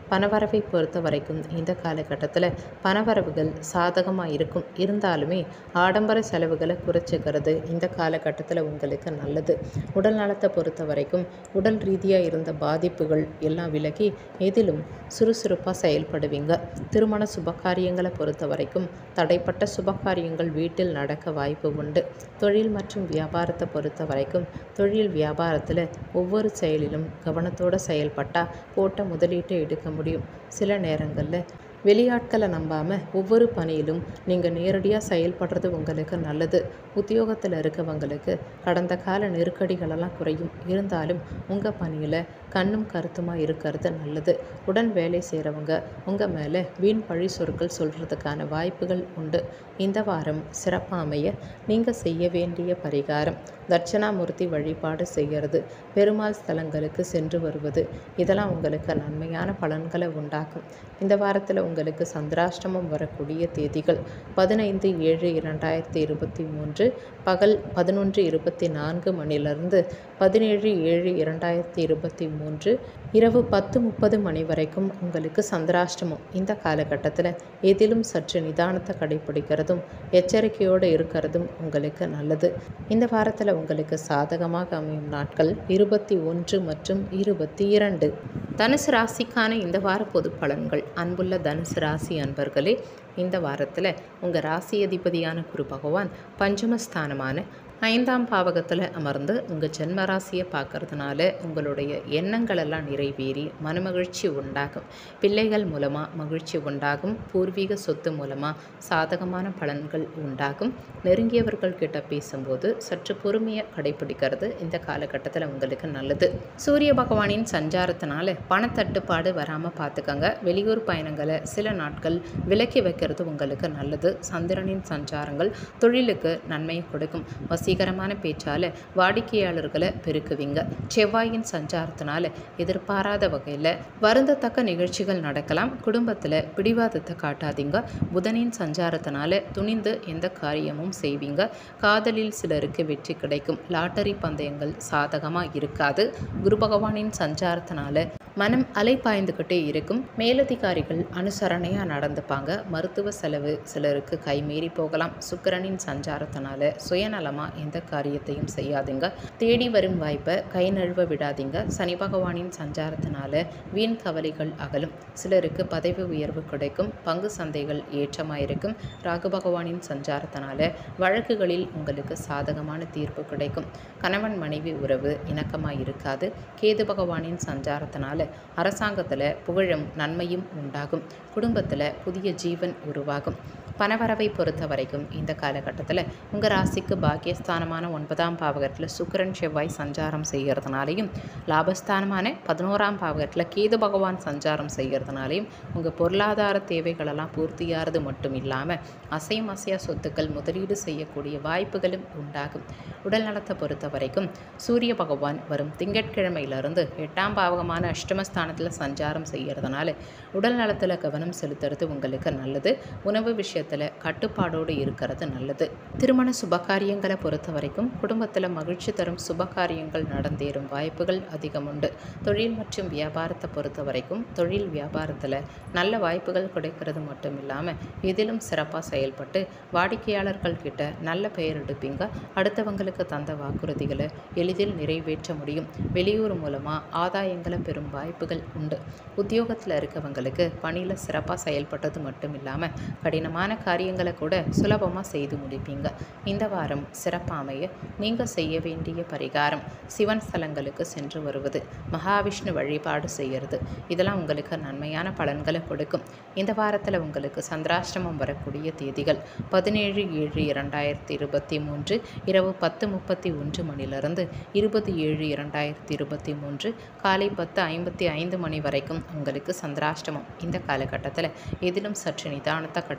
பணவரவை பொறுத்த வரைக்கும் இந்த காலகட்டத்தில் பணவரவுகள் சாதகமாக இருக்கும் இருந்தாலுமே ஆடம்பர செலவுகளை குறைச்சிக்கிறது இந்த காலகட்டத்தில் உங்களுக்கு நல்லது உடல் நலத்தை பொறுத்த வரைக்கும் உடல் ரீதியாக இருந்த பாதிப்புகள் எல்லாம் விலகி எதிலும் சுறுசுறுப்பாக செயல்படுவீங்க திருமண சுபகாரியங்களை பொறுத்த வரைக்கும் தடைப்பட்ட சுபகாரியங்கள் வீட்டில் நடக்க வாய்ப்பு உண்டு தொழில் மற்றும் வியாபாரத்தை பொறுத்த வரைக்கும் தொழில் வியாபாரத்தில் ஒவ்வொரு செயலிலும் கவனத்தோடு செயல்பட்டால் போட்ட முதலீட்டை எடுக்க முடியும் சில நேரங்களில் வெளியாட்களை நம்பாமல் ஒவ்வொரு பணியிலும் நீங்கள் நேரடியாக செயல்படுறது உங்களுக்கு நல்லது உத்தியோகத்தில் இருக்கவங்களுக்கு கடந்த கால நெருக்கடிகளெல்லாம் குறையும் இருந்தாலும் உங்கள் பணியில் கண்ணும் கருத்துமாக இருக்கிறது நல்லது உடன் வேலை செய்கிறவங்க உங்கள் மேலே வீண் பழி சொற்கள் சொல்கிறதுக்கான வாய்ப்புகள் உண்டு இந்த வாரம் சிறப்பாக அமைய நீங்கள் செய்ய வேண்டிய பரிகாரம் தட்சணாமூர்த்தி வழிபாடு செய்கிறது பெருமாள் ஸ்தலங்களுக்கு சென்று வருவது இதெல்லாம் உங்களுக்கு நன்மையான பலன்களை உண்டாக்கும் இந்த வாரத்தில் உங்களுக்கு சந்திராஷ்டமம் வரக்கூடிய தேதிகள் பதினைந்து ஏழு இரண்டாயிரத்தி இருபத்தி மூன்று பகல் பதினொன்று இருபத்தி நான்கு மணிலிருந்து பதினேழு ஏழு இரண்டாயிரத்தி இருபத்தி மூன்று இரவு பத்து முப்பது மணி வரைக்கும் உங்களுக்கு சந்திராஷ்டமம் இந்த காலகட்டத்தில் எதிலும் சற்று நிதானத்தை கடைபிடிக்கிறதும் எச்சரிக்கையோடு இருக்கிறதும் உங்களுக்கு நல்லது இந்த வாரத்தில் உங்களுக்கு சாதகமாக அமையும் நாட்கள் இருபத்தி ஒன்று மற்றும் இருபத்தி இரண்டு தனுசு ராசிக்கான இந்த வார பொது பலன்கள் அன்புள்ள தனுசு ராசி அன்பர்களே இந்த வாரத்தில் உங்கள் ராசி அதிபதியான குரு பகவான் பஞ்சமஸ்தானமான ஐந்தாம் பாவகத்தில் அமர்ந்து உங்கள் ஜென்ம ராசியை பார்க்கறதுனால உங்களுடைய எண்ணங்கள் எல்லாம் நிறைவேறி மனமகிழ்ச்சி உண்டாகும் பிள்ளைகள் மூலமாக மகிழ்ச்சி உண்டாகும் பூர்வீக சொத்து மூலமாக சாதகமான பலன்கள் உண்டாகும் நெருங்கியவர்கள் கிட்ட பேசும்போது சற்று பொறுமையை கடைபிடிக்கிறது இந்த காலகட்டத்தில் உங்களுக்கு நல்லது சூரிய பகவானின் சஞ்சாரத்தினால பணத்தட்டுப்பாடு வராமல் பார்த்துக்கங்க வெளியூர் பயணங்களை சில நாட்கள் விலக்கி வைக்கிறது உங்களுக்கு நல்லது சந்திரனின் சஞ்சாரங்கள் தொழிலுக்கு நன்மையை கொடுக்கும் வசீகரமான பேச்சால் வாடிக்கையாளர்களை பெருக்குவீங்க செவ்வாயின் சஞ்சாரத்தினால எதிர்பாராத வகையில் வருந்தத்தக்க நிகழ்ச்சிகள் நடக்கலாம் குடும்பத்தில் பிடிவாதத்தை காட்டாதீங்க புதனின் சஞ்சாரத்தினால துணிந்து எந்த காரியமும் செய்வீங்க காதலில் சிலருக்கு வெற்றி கிடைக்கும் லாட்டரி பந்தயங்கள் சாதகமாக இருக்காது குரு பகவானின் சஞ்சாரத்தினால மனம் அலைப்பாய்ந்துக்கிட்டே இருக்கும் மேலதிகாரிகள் அனுசரணையாக நடந்துப்பாங்க மருத்துவ செலவு சிலருக்கு கைமீறி போகலாம் சுக்கிரனின் சஞ்சாரத்தினால சுயநலமாக எந்த காரியத்தையும் செய்யாதீங்க தேடி வரும் வாய்ப்பை கை நழுவ விடாதீங்க சனி பகவானின் சஞ்சாரத்தினால வீண் கவலைகள் அகலும் சிலருக்கு பதவி உயர்வு கிடைக்கும் பங்கு சந்தைகள் ஏற்றமாக இருக்கும் ராகு பகவானின் சஞ்சாரத்தினால வழக்குகளில் உங்களுக்கு சாதகமான தீர்ப்பு கிடைக்கும் கணவன் மனைவி உறவு இணக்கமாக இருக்காது கேது பகவானின் சஞ்சாரத்தினால அரசாங்கத்தில் புகழும் நன்மையும் உண்டாகும் குடும்பத்தில் புதிய ஜீவன் உருவாகும் பணவரவை பொறுத்த வரைக்கும் இந்த காலகட்டத்தில் உங்கள் ராசிக்கு பாக்கியஸ்தானமான ஒன்பதாம் பாவகத்தில் சுக்கிரன் செவ்வாய் சஞ்சாரம் செய்கிறதுனாலையும் லாபஸ்தானமான பதினோராம் பாவகத்தில் கேது பகவான் சஞ்சாரம் செய்கிறதுனாலையும் உங்கள் பொருளாதார தேவைகளெல்லாம் பூர்த்தியாகிறது மட்டும் இல்லாமல் அசையும் அசையா சொத்துக்கள் முதலீடு செய்யக்கூடிய வாய்ப்புகளும் உண்டாகும் உடல் நலத்தை பொறுத்த வரைக்கும் சூரிய பகவான் வரும் திங்கட்கிழமையிலிருந்து எட்டாம் பாவகமான அஷ்டமஸ்தானத்தில் சஞ்சாரம் செய்கிறதுனால உடல் நலத்தில் கவனம் செலுத்துறது உங்களுக்கு நல்லது உணவு விஷயத்தில் கட்டுப்பாடோடு இருக்கிறது நல்லது திருமண சுபகாரியங்களை பொறுத்த வரைக்கும் குடும்பத்தில் மகிழ்ச்சி தரும் சுபகாரியங்கள் நடந்தேறும் வாய்ப்புகள் அதிகம் உண்டு தொழில் மற்றும் வியாபாரத்தை பொறுத்த வரைக்கும் தொழில் வியாபாரத்தில் நல்ல வாய்ப்புகள் கிடைக்கிறது மட்டும் இல்லாமல் இதிலும் சிறப்பாக செயல்பட்டு வாடிக்கையாளர்கள் கிட்ட நல்ல பெயர் எடுப்பீங்க அடுத்தவங்களுக்கு தந்த வாக்குறுதிகளை எளிதில் நிறைவேற்ற முடியும் வெளியூர் மூலமாக ஆதாயங்களை பெறும் வாய்ப்புகள் உண்டு உத்தியோகத்தில் இருக்கவங்களுக்கு பணியில் சிறப்பாக செயல்பட்டது மட்டும் இல்லாமல் கடினமான காரியங்களை கூட சுலபமாக செய்து முடிப்பீங்க இந்த வாரம் சிறப்பாக அமைய நீங்கள் செய்ய வேண்டிய பரிகாரம் சிவன் ஸ்தலங்களுக்கு சென்று வருவது மகாவிஷ்ணு வழிபாடு செய்கிறது இதெல்லாம் உங்களுக்கு நன்மையான பலன்களை கொடுக்கும் இந்த வாரத்தில் உங்களுக்கு சந்திராஷ்டமம் வரக்கூடிய தேதிகள் பதினேழு ஏழு இரண்டாயிரத்தி இருபத்தி மூன்று இரவு பத்து முப்பத்தி ஒன்று மணிலிருந்து இருபது ஏழு இரண்டாயிரத்தி இருபத்தி மூன்று காலை பத்து ஐம்பத்தி ஐந்து மணி வரைக்கும் உங்களுக்கு சந்திராஷ்டமம் இந்த காலகட்டத்தில் எதிலும் சற்று நிதானத்தை கடைபிடிக்கிறது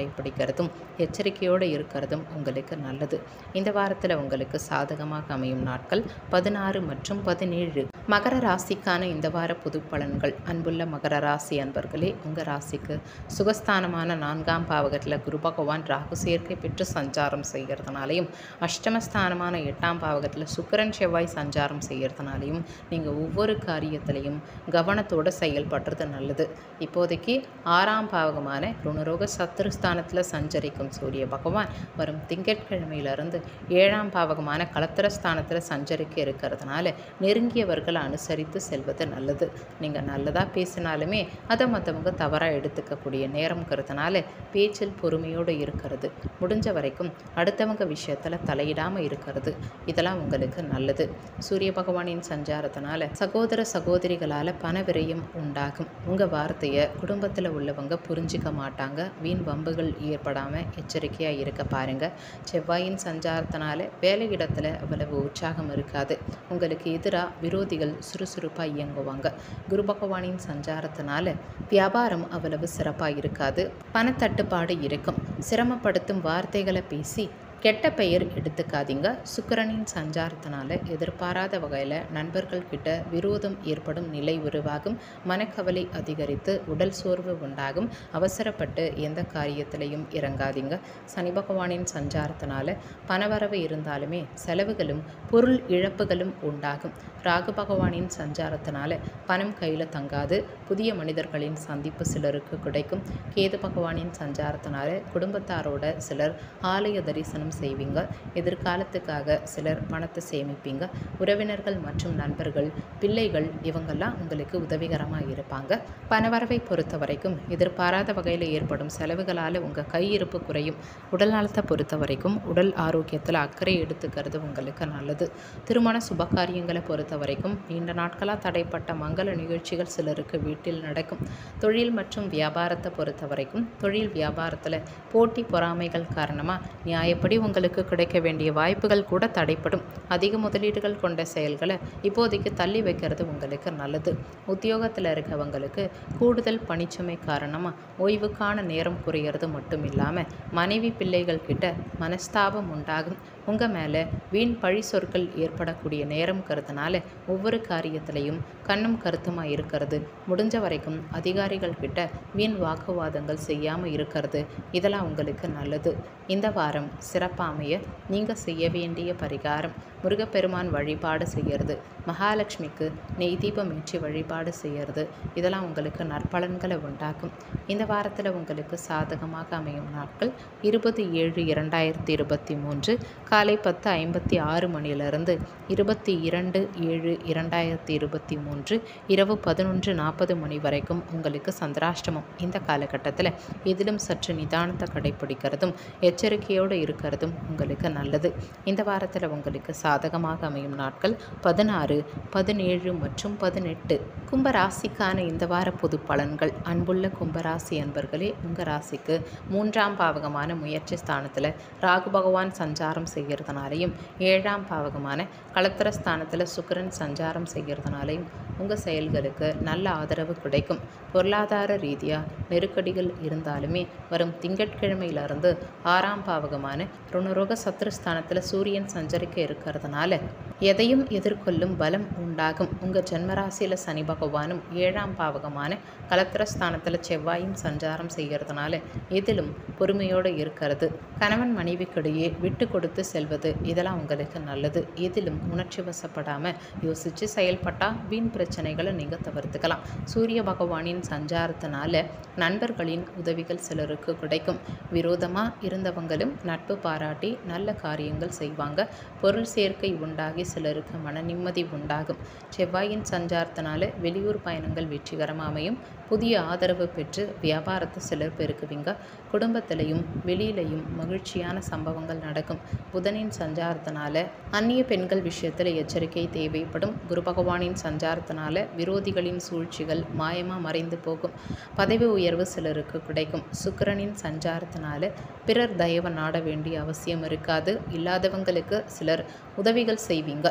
கடைப்பிடிக்கிறதும் எச்சரிக்கையோடு இருக்கிறதும் உங்களுக்கு நல்லது இந்த வாரத்தில் உங்களுக்கு சாதகமாக அமையும் நாட்கள் பதினாறு மற்றும் பதினேழு மகர ராசிக்கான இந்த வார பொது பலன்கள் அன்புள்ள மகர ராசி அன்பர்களே உங்கள் ராசிக்கு சுகஸ்தானமான நான்காம் பாவகத்தில் குரு பகவான் ராகு சேர்க்கை பெற்று சஞ்சாரம் செய்கிறதுனாலையும் அஷ்டமஸ்தானமான எட்டாம் பாவகத்தில் சுக்கிரன் செவ்வாய் சஞ்சாரம் செய்கிறதுனாலையும் நீங்கள் ஒவ்வொரு காரியத்திலையும் கவனத்தோடு செயல்படுறது நல்லது இப்போதைக்கு ஆறாம் பாவகமான ருணரோக சத்துருஸ்தானத்தில் சஞ்சரிக்கும் சூரிய பகவான் வரும் திங்கட்கிழமையிலிருந்து ஏழாம் பாவகமான கலத்திரஸ்தானத்தில் சஞ்சரிக்க இருக்கிறதுனால நெருங்கியவர்களை அனுசரித்து செல்வது நல்லது நீங்கள் நல்லதாக பேசினாலுமே அதை மற்றவங்க தவறாக எடுத்துக்கக்கூடிய நேரம்ங்கிறதுனால பேச்சில் பொறுமையோடு இருக்கிறது முடிஞ்ச வரைக்கும் அடுத்தவங்க விஷயத்தில் தலையிடாமல் இருக்கிறது இதெல்லாம் உங்களுக்கு நல்லது சூரிய பகவானின் சஞ்சாரத்தினால சகோதர சகோதரிகளால் பண விரயம் உண்டாகும் உங்கள் வார்த்தையை குடும்பத்தில் உள்ளவங்க புரிஞ்சிக்க மாட்டாங்க வீண் வம்புகள் ஏற்படாமல் எச்சரிக்கையாக இருக்க பாருங்கள் செவ்வாயின் சஞ்சாரத்தினால வேலையிடத்தில் அவ்வளவு உற்சாகம் இருக்காது உங்களுக்கு எதிராக விரோதிகள் சுறுசுறுப்பாக இயங்குவாங்க குரு பகவானின் சஞ்சாரத்தினால வியாபாரம் அவ்வளவு சிறப்பாக இருக்காது பணத்தட்டுப்பாடு இருக்கும் சிரமப்படுத்தும் வார்த்தைகளை பேசி கெட்ட பெயர் எடுத்துக்காதீங்க சுக்கிரனின் சஞ்சாரத்தினால எதிர்பாராத வகையில் நண்பர்கள் கிட்ட விரோதம் ஏற்படும் நிலை உருவாகும் மனக்கவலை அதிகரித்து உடல் சோர்வு உண்டாகும் அவசரப்பட்டு எந்த காரியத்திலையும் இறங்காதீங்க சனி பகவானின் சஞ்சாரத்தினால பணவரவு இருந்தாலுமே செலவுகளும் பொருள் இழப்புகளும் உண்டாகும் ராகு பகவானின் சஞ்சாரத்தினால பணம் கையில் தங்காது புதிய மனிதர்களின் சந்திப்பு சிலருக்கு கிடைக்கும் கேது பகவானின் சஞ்சாரத்தினால குடும்பத்தாரோட சிலர் ஆலய தரிசனம் செய்வீங்க எதிர்காலத்துக்காக சிலர் பணத்தை சேமிப்பீங்க உறவினர்கள் மற்றும் நண்பர்கள் பிள்ளைகள் இவங்கெல்லாம் உங்களுக்கு உதவிகரமாக இருப்பாங்க பணவரவை பொறுத்த வரைக்கும் எதிர்பாராத வகையில் ஏற்படும் செலவுகளால் உங்கள் கையிருப்பு குறையும் உடல் நலத்தை பொறுத்த வரைக்கும் உடல் ஆரோக்கியத்தில் அக்கறை எடுத்துக்கிறது உங்களுக்கு நல்லது திருமண சுபகாரியங்களை பொறுத்த வரைக்கும் நீண்ட நாட்களாக தடைப்பட்ட மங்கள நிகழ்ச்சிகள் சிலருக்கு வீட்டில் நடக்கும் தொழில் மற்றும் வியாபாரத்தை பொறுத்த வரைக்கும் தொழில் வியாபாரத்தில் போட்டி பொறாமைகள் காரணமாக நியாயப்படி உங்களுக்கு கிடைக்க வேண்டிய வாய்ப்புகள் கூட தடைப்படும் அதிக முதலீடுகள் கொண்ட செயல்களை இப்போதைக்கு தள்ளி வைக்கிறது உங்களுக்கு நல்லது உத்தியோகத்தில் இருக்கவங்களுக்கு கூடுதல் பணிச்சுமை காரணமாக ஓய்வுக்கான நேரம் குறையிறது மட்டும் இல்லாமல் மனைவி பிள்ளைகள் கிட்ட மனஸ்தாபம் உண்டாகும் உங்கள் மேலே வீண் பழி சொற்கள் ஏற்படக்கூடிய நேரம்ங்கிறதுனால ஒவ்வொரு காரியத்திலையும் கண்ணும் கருத்துமாக இருக்கிறது முடிஞ்ச வரைக்கும் அதிகாரிகள் கிட்ட வீண் வாக்குவாதங்கள் செய்யாமல் இருக்கிறது இதெல்லாம் உங்களுக்கு நல்லது இந்த வாரம் சிறப்பாக அமைய நீங்கள் செய்ய வேண்டிய பரிகாரம் முருகப்பெருமான் வழிபாடு செய்யறது மகாலட்சுமிக்கு நெய் தீபம் ஏற்றி வழிபாடு செய்யறது இதெல்லாம் உங்களுக்கு நற்பலன்களை உண்டாக்கும் இந்த வாரத்தில் உங்களுக்கு சாதகமாக அமையும் நாட்கள் இருபது ஏழு இரண்டாயிரத்தி இருபத்தி மூன்று காலை பத்து ஐம்பத்தி ஆறு மணியிலிருந்து இருபத்தி இரண்டு ஏழு இரண்டாயிரத்தி இருபத்தி மூன்று இரவு பதினொன்று நாற்பது மணி வரைக்கும் உங்களுக்கு சந்திராஷ்டமம் இந்த காலகட்டத்தில் எதிலும் சற்று நிதானத்தை கடைப்பிடிக்கிறதும் எச்சரிக்கையோடு இருக்கிறதும் உங்களுக்கு நல்லது இந்த வாரத்தில் உங்களுக்கு சாதகமாக அமையும் நாட்கள் பதினாறு பதினேழு மற்றும் பதினெட்டு கும்பராசிக்கான இந்த வார பொது பலன்கள் அன்புள்ள கும்பராசி அன்பர்களே உங்கள் ராசிக்கு மூன்றாம் பாவகமான முயற்சி ஸ்தானத்தில் ராகு பகவான் சஞ்சாரம் செய்கிறதுனாலையும் ஏழாம் பாவகமான களத்திர ஸ்தானத்தில் சுக்கிரன் சஞ்சாரம் செய்கிறதுனாலையும் உங்கள் செயல்களுக்கு நல்ல ஆதரவு கிடைக்கும் பொருளாதார ரீதியாக நெருக்கடிகள் இருந்தாலுமே வரும் திங்கட்கிழமையிலிருந்து ஆறாம் பாவகமான ருணரோக சத்ருஸ்தானத்தில் சூரியன் சஞ்சரிக்க இருக்கிறதுனால எதையும் எதிர்கொள்ளும் பலம் உண்டாகும் உங்கள் ஜென்மராசியில் சனி பகவானும் ஏழாம் பாவகமான கலத்திரஸ்தானத்தில் செவ்வாயும் சஞ்சாரம் செய்கிறதுனால இதிலும் பொறுமையோடு இருக்கிறது கணவன் மனைவிக்கிடையே விட்டு கொடுத்து செல்வது இதெல்லாம் உங்களுக்கு நல்லது இதிலும் உணர்ச்சி வசப்படாமல் யோசித்து செயல்பட்டால் வீண் பிரச்சனைகளை நீங்கள் தவிர்த்துக்கலாம் சூரிய பகவானின் சஞ்சாரத்தினால நண்பர்களின் உதவிகள் சிலருக்கு கிடைக்கும் விரோதமாக இருந்தவங்களும் நட்பு பாராட்டி நல்ல காரியங்கள் செய்வாங்க பொருள் சேர்க்கை உண்டாகி சிலருக்கு மன நிம்மதி உண்டாகும் செவ்வாயின் சஞ்சாரத்தினால வெளியூர் பயணங்கள் வெற்றிகரமாக அமையும் புதிய ஆதரவு பெற்று வியாபாரத்தை சிலர் பெருக்குவீங்க குடும்பத்திலையும் வெளியிலையும் மகிழ்ச்சியான சம்பவங்கள் நடக்கும் புதனின் சஞ்சாரத்தினால அந்நிய பெண்கள் விஷயத்தில் எச்சரிக்கை தேவைப்படும் குரு பகவானின் சஞ்சாரத்தினால விரோதிகளின் சூழ்ச்சிகள் மாயமாக மறைந்து போகும் பதவி உயர்வு சிலருக்கு கிடைக்கும் சுக்கிரனின் சஞ்சாரத்தினால பிறர் தயவை நாட வேண்டிய அவசியம் இருக்காது இல்லாதவங்களுக்கு சிலர் உதவிகள் செய்வீங்க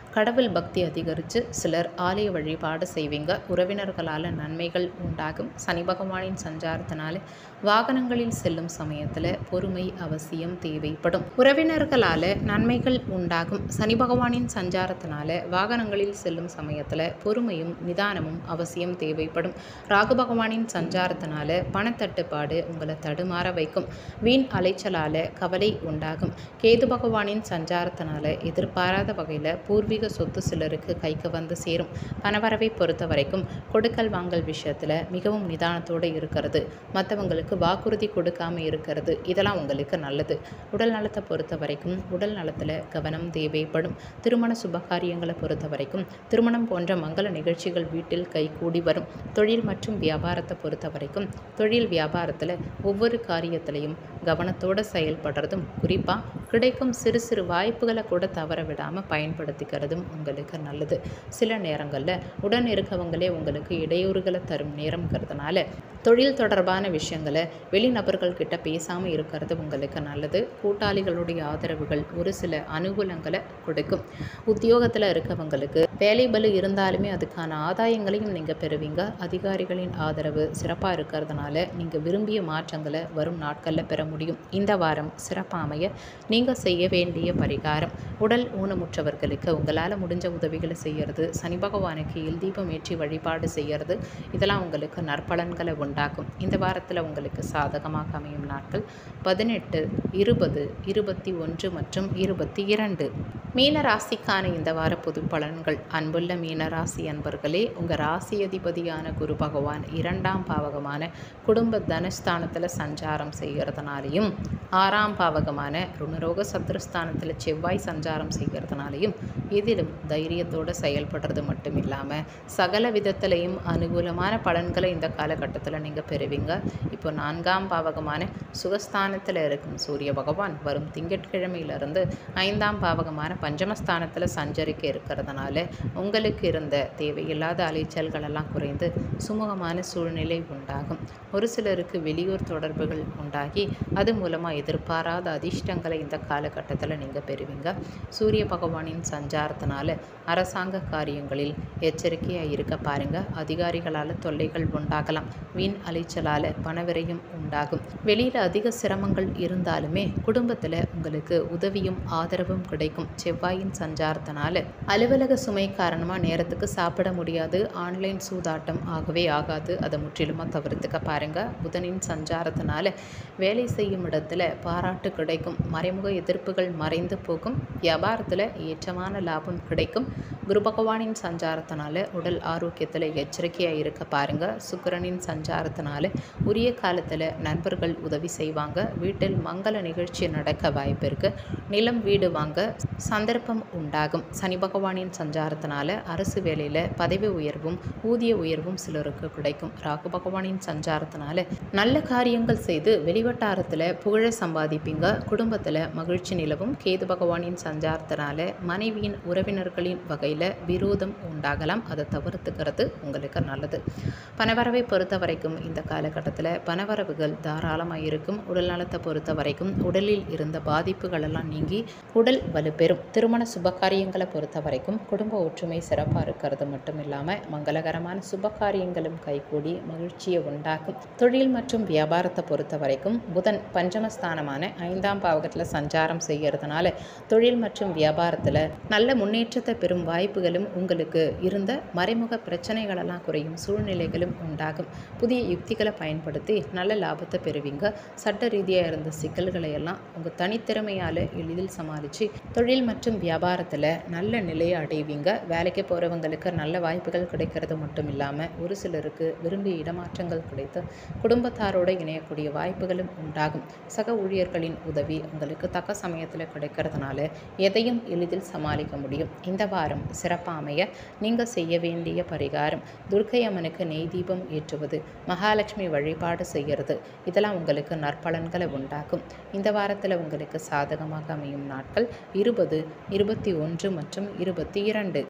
கடவுள் பக்தி அதிகரித்து சிலர் ஆலய வழிபாடு செய்வீங்க உறவினர்களால் நன்மைகள் உண்டாகும் சனி பகவானின் சஞ்சாரத்தினால வாகனங்களில் செல்லும் சமயத்தில் பொறுமை அவசியம் தேவைப்படும் உறவினர்களால் நன்மைகள் உண்டாகும் சனி பகவானின் சஞ்சாரத்தினால வாகனங்களில் செல்லும் சமயத்தில் பொறுமையும் நிதானமும் அவசியம் தேவைப்படும் ராகு பகவானின் சஞ்சாரத்தினால பணத்தட்டுப்பாடு உங்களை தடுமாற வைக்கும் வீண் அலைச்சலால் கவலை உண்டாகும் கேது பகவானின் சஞ்சாரத்தினால எதிர்பாராத வகையில் பூர்வீக சொத்து சிலருக்கு கைக்கு வந்து சேரும் பணவரவை பொறுத்த வரைக்கும் கொடுக்கல் வாங்கல் விஷயத்தில் மிகவும் நிதானத்தோடு இருக்கிறது மற்றவங்களுக்கு வாக்குறுதி கொடுக்காம இருக்கிறது இதெல்லாம் உங்களுக்கு நல்லது உடல் நலத்தை பொறுத்த வரைக்கும் உடல் நலத்தில் கவனம் தேவைப்படும் திருமண சுபகாரியங்களை பொறுத்த வரைக்கும் திருமணம் போன்ற மங்கள நிகழ்ச்சிகள் வீட்டில் கைகூடி வரும் தொழில் மற்றும் வியாபாரத்தை பொறுத்த வரைக்கும் தொழில் வியாபாரத்தில் ஒவ்வொரு காரியத்திலையும் கவனத்தோடு செயல்படுறதும் குறிப்பாக கிடைக்கும் சிறு சிறு வாய்ப்புகளை கூட தவற விடாமல் பயன்படுத்திக்கிறதும் உங்களுக்கு நல்லது சில நேரங்களில் உடன் இருக்கவங்களே உங்களுக்கு இடையூறுகளை தரும் நேரம்ங்கிறதுனால தொழில் தொடர்பான விஷயங்களை வெளிநபர்கள் கிட்ட பேசாமல் இருக்கிறது உங்களுக்கு நல்லது கூட்டாளிகளுடைய ஆதரவுகள் ஒரு சில அனுகூலங்களை கொடுக்கும் உத்தியோகத்தில் இருக்கவங்களுக்கு வேலை பலு இருந்தாலுமே அதுக்கான ஆதாயங்களையும் நீங்கள் பெறுவீங்க அதிகாரிகளின் ஆதரவு சிறப்பாக இருக்கிறதுனால நீங்கள் விரும்பிய மாற்றங்களை வரும் நாட்களில் பெற முடியும் இந்த வாரம் சிறப்பாக அமைய நீங்கள் செய்ய வேண்டிய பரிகாரம் உடல் ஊனமுற்றவர்களுக்கு உங்களால் முடிஞ்ச உதவிகளை செய்யறது சனி பகவானுக்கு எல் தீபம் ஏற்றி வழிபாடு செய்யறது இதெல்லாம் உங்களுக்கு நற்பலன்களை உண்டாக்கும் இந்த வாரத்தில் உங்களுக்கு சாதகமாக அமையும் நாட்கள் பதினெட்டு இருபது இருபத்தி ஒன்று மற்றும் இருபத்தி இரண்டு மீன ராசிக்கான இந்த வார பொது பலன்கள் அன்புள்ள மீன ராசி அன்பர்களே உங்கள் ராசி அதிபதியான குரு பகவான் இரண்டாம் பாவகமான குடும்ப தனஸ்தானத்தில் சஞ்சாரம் செய்கிறதுனாலையும் ஆறாம் பாவகமான ருணரோக சத்ருஸ்தானத்தில் செவ்வாய் சஞ்சாரம் செய்கிறதுனாலையும் இதிலும் தைரியத்தோடு செயல்படுறது மட்டும் இல்லாமல் சகல விதத்திலையும் அனுகூலமான பலன்களை இந்த காலகட்டத்தில் நீங்கள் பெறுவீங்க இப்போ நான்காம் பாவகமான சுகஸ்தானத்தில் இருக்கும் சூரிய பகவான் வரும் திங்கட்கிழமையிலிருந்து ஐந்தாம் பாவகமான பஞ்சமஸ்தானத்தில் சஞ்சரிக்க இருக்கிறதுனால உங்களுக்கு இருந்த தேவையில்லாத அலைச்சல்கள் எல்லாம் குறைந்து சுமூகமான சூழ்நிலை உண்டாகும் ஒரு சிலருக்கு வெளியூர் தொடர்புகள் உண்டாகி அது மூலமாக எதிர்பாராத அதிர்ஷ்டங்களை இந்த காலகட்டத்தில் நீங்கள் பெறுவீங்க சூரிய பகவானின் சஞ்சாரத்தினால அரசாங்க காரியங்களில் எச்சரிக்கையாக இருக்க பாருங்க அதிகாரிகளால் தொல்லைகள் உண்டாகலாம் வீண் அலைச்சலால் பணவிரையும் உண்டாகும் வெளியில் அதிக சிரமங்கள் இருந்தாலுமே குடும்பத்தில் உங்களுக்கு உதவியும் ஆதரவும் கிடைக்கும் செவ்வாயின் சஞ்சாரத்தினால அலுவலக சுமை காரணமாக நேரத்துக்கு சாப்பிட முடியாது ஆன்லைன் சூதாட்டம் ஆகவே ஆகாது அதை முற்றிலுமாக தவிர்த்துக்க பாருங்க புதனின் சஞ்சாரத்தினால வேலை செய்யும் இடத்துல பாராட்டு கிடைக்கும் மறைமுக எதிர்ப்புகள் மறைந்து போகும் வியாபாரத்தில் ஏற்றமான லாபம் கிடைக்கும் குரு பகவானின் சஞ்சாரத்தினால உடல் ஆரோக்கியத்தில் எச்சரிக்கையாக இருக்க பாருங்க சுக்கிரனின் சஞ்சாரத்தினால உரிய காலத்தில் நண்பர்கள் உதவி செய்வாங்க வீட்டில் மங்கள நிகழ்ச்சி நடக்க வாய்ப்பு இருக்கு நிலம் வீடு வாங்க சந்தர்ப்பம் உண்டாகும் சனி பகவானின் சஞ்சாரத்தினால அரசு வேலையில் பதவி உயர்வும் ஊதிய உயர்வும் சிலருக்கு கிடைக்கும் ராகு பகவானின் சஞ்சாரத்தினால நல்ல காரியங்கள் செய்து வெளிவட்டாரத்தில் புகழ சம்பாதிப்பீங்க குடும்பத்தில் மகிழ்ச்சி நிலவும் கேது பகவானின் சஞ்சாரத்தினால மனைவியின் உறவினர்களின் வகையில் விரோதம் உண்டாகலாம் அதை தவிர்த்துக்கிறது உங்களுக்கு நல்லது பணவரவை பொறுத்த வரைக்கும் இந்த காலகட்டத்தில் பணவரவுகள் தாராளமாக இருக்கும் உடல் நலத்தை பொறுத்த வரைக்கும் உடலில் இருந்த பாதிப்புகள் எல்லாம் நீங்கி உடல் வலுப்பெறும் திருமண சுபகாரியங்களை பொறுத்த வரைக்கும் குடும்ப ஒற்றுமை சிறப்பாக இருக்கிறது மட்டும் இல்லாமல் மங்களகரமான சுபகாரியங்களும் கைகூடி மகிழ்ச்சியை உண்டாக்கும் தொழில் மற்றும் வியாபாரத்தை பொறுத்த வரைக்கும் புதன் பஞ்சமஸ்தானமான ஐந்தாம் பாவகத்தில் சஞ்சாரம் செய்கிறதுனால தொழில் மற்றும் வியாபாரத்தில் நல்ல முன்னேற்றத்தை பெறும் வாய்ப்புகளும் உங்களுக்கு இருந்த மறைமுக பிரச்சனைகளெல்லாம் குறையும் சூழ்நிலைகளும் உண்டாகும் புதிய யுக்திகளை பயன்படுத்தி நல்ல லாபத்தை பெறுவீங்க சட்ட ரீதியாக இருந்த சிக்கல்களை எல்லாம் உங்கள் தனித்திறமையால் எளிதில் சமாளித்து தொழில் மற்றும் வியாபாரத்தில் நல்ல நிலையை அடைவீங்க வேலைக்கு போகிறவங்களுக்கு நல்ல வாய்ப்புகள் கிடைக்கிறது மட்டும் இல்லாமல் ஒரு சிலருக்கு விரும்பிய இடமாற்றங்கள் கிடைத்து குடும்பத்தாரோடு இணையக்கூடிய வாய்ப்புகளும் உண்டாகும் சக ஊழியர்களின் உதவி உங்களுக்கு தக்க சமயத்தில் கிடைக்கிறதுனால எதையும் எளிதில் சமாளிக்க முடியும் இந்த வாரம் சிறப்பாக அமைய நீங்கள் செய்ய வேண்டிய பரிகாரம் துர்க்கை அம்மனுக்கு நெய் தீபம் ஏற்றுவது மகாலட்சுமி வழிபாடு செய்கிறது இதெல்லாம் உங்களுக்கு நற்பலன்களை உண்டாக்கும் இந்த வாரத்தில் உங்களுக்கு சாதகமாக அமையும் நாட்கள் இருபது இருபத்தி ஒன்று மற்றும் இருபத்தி இரண்டு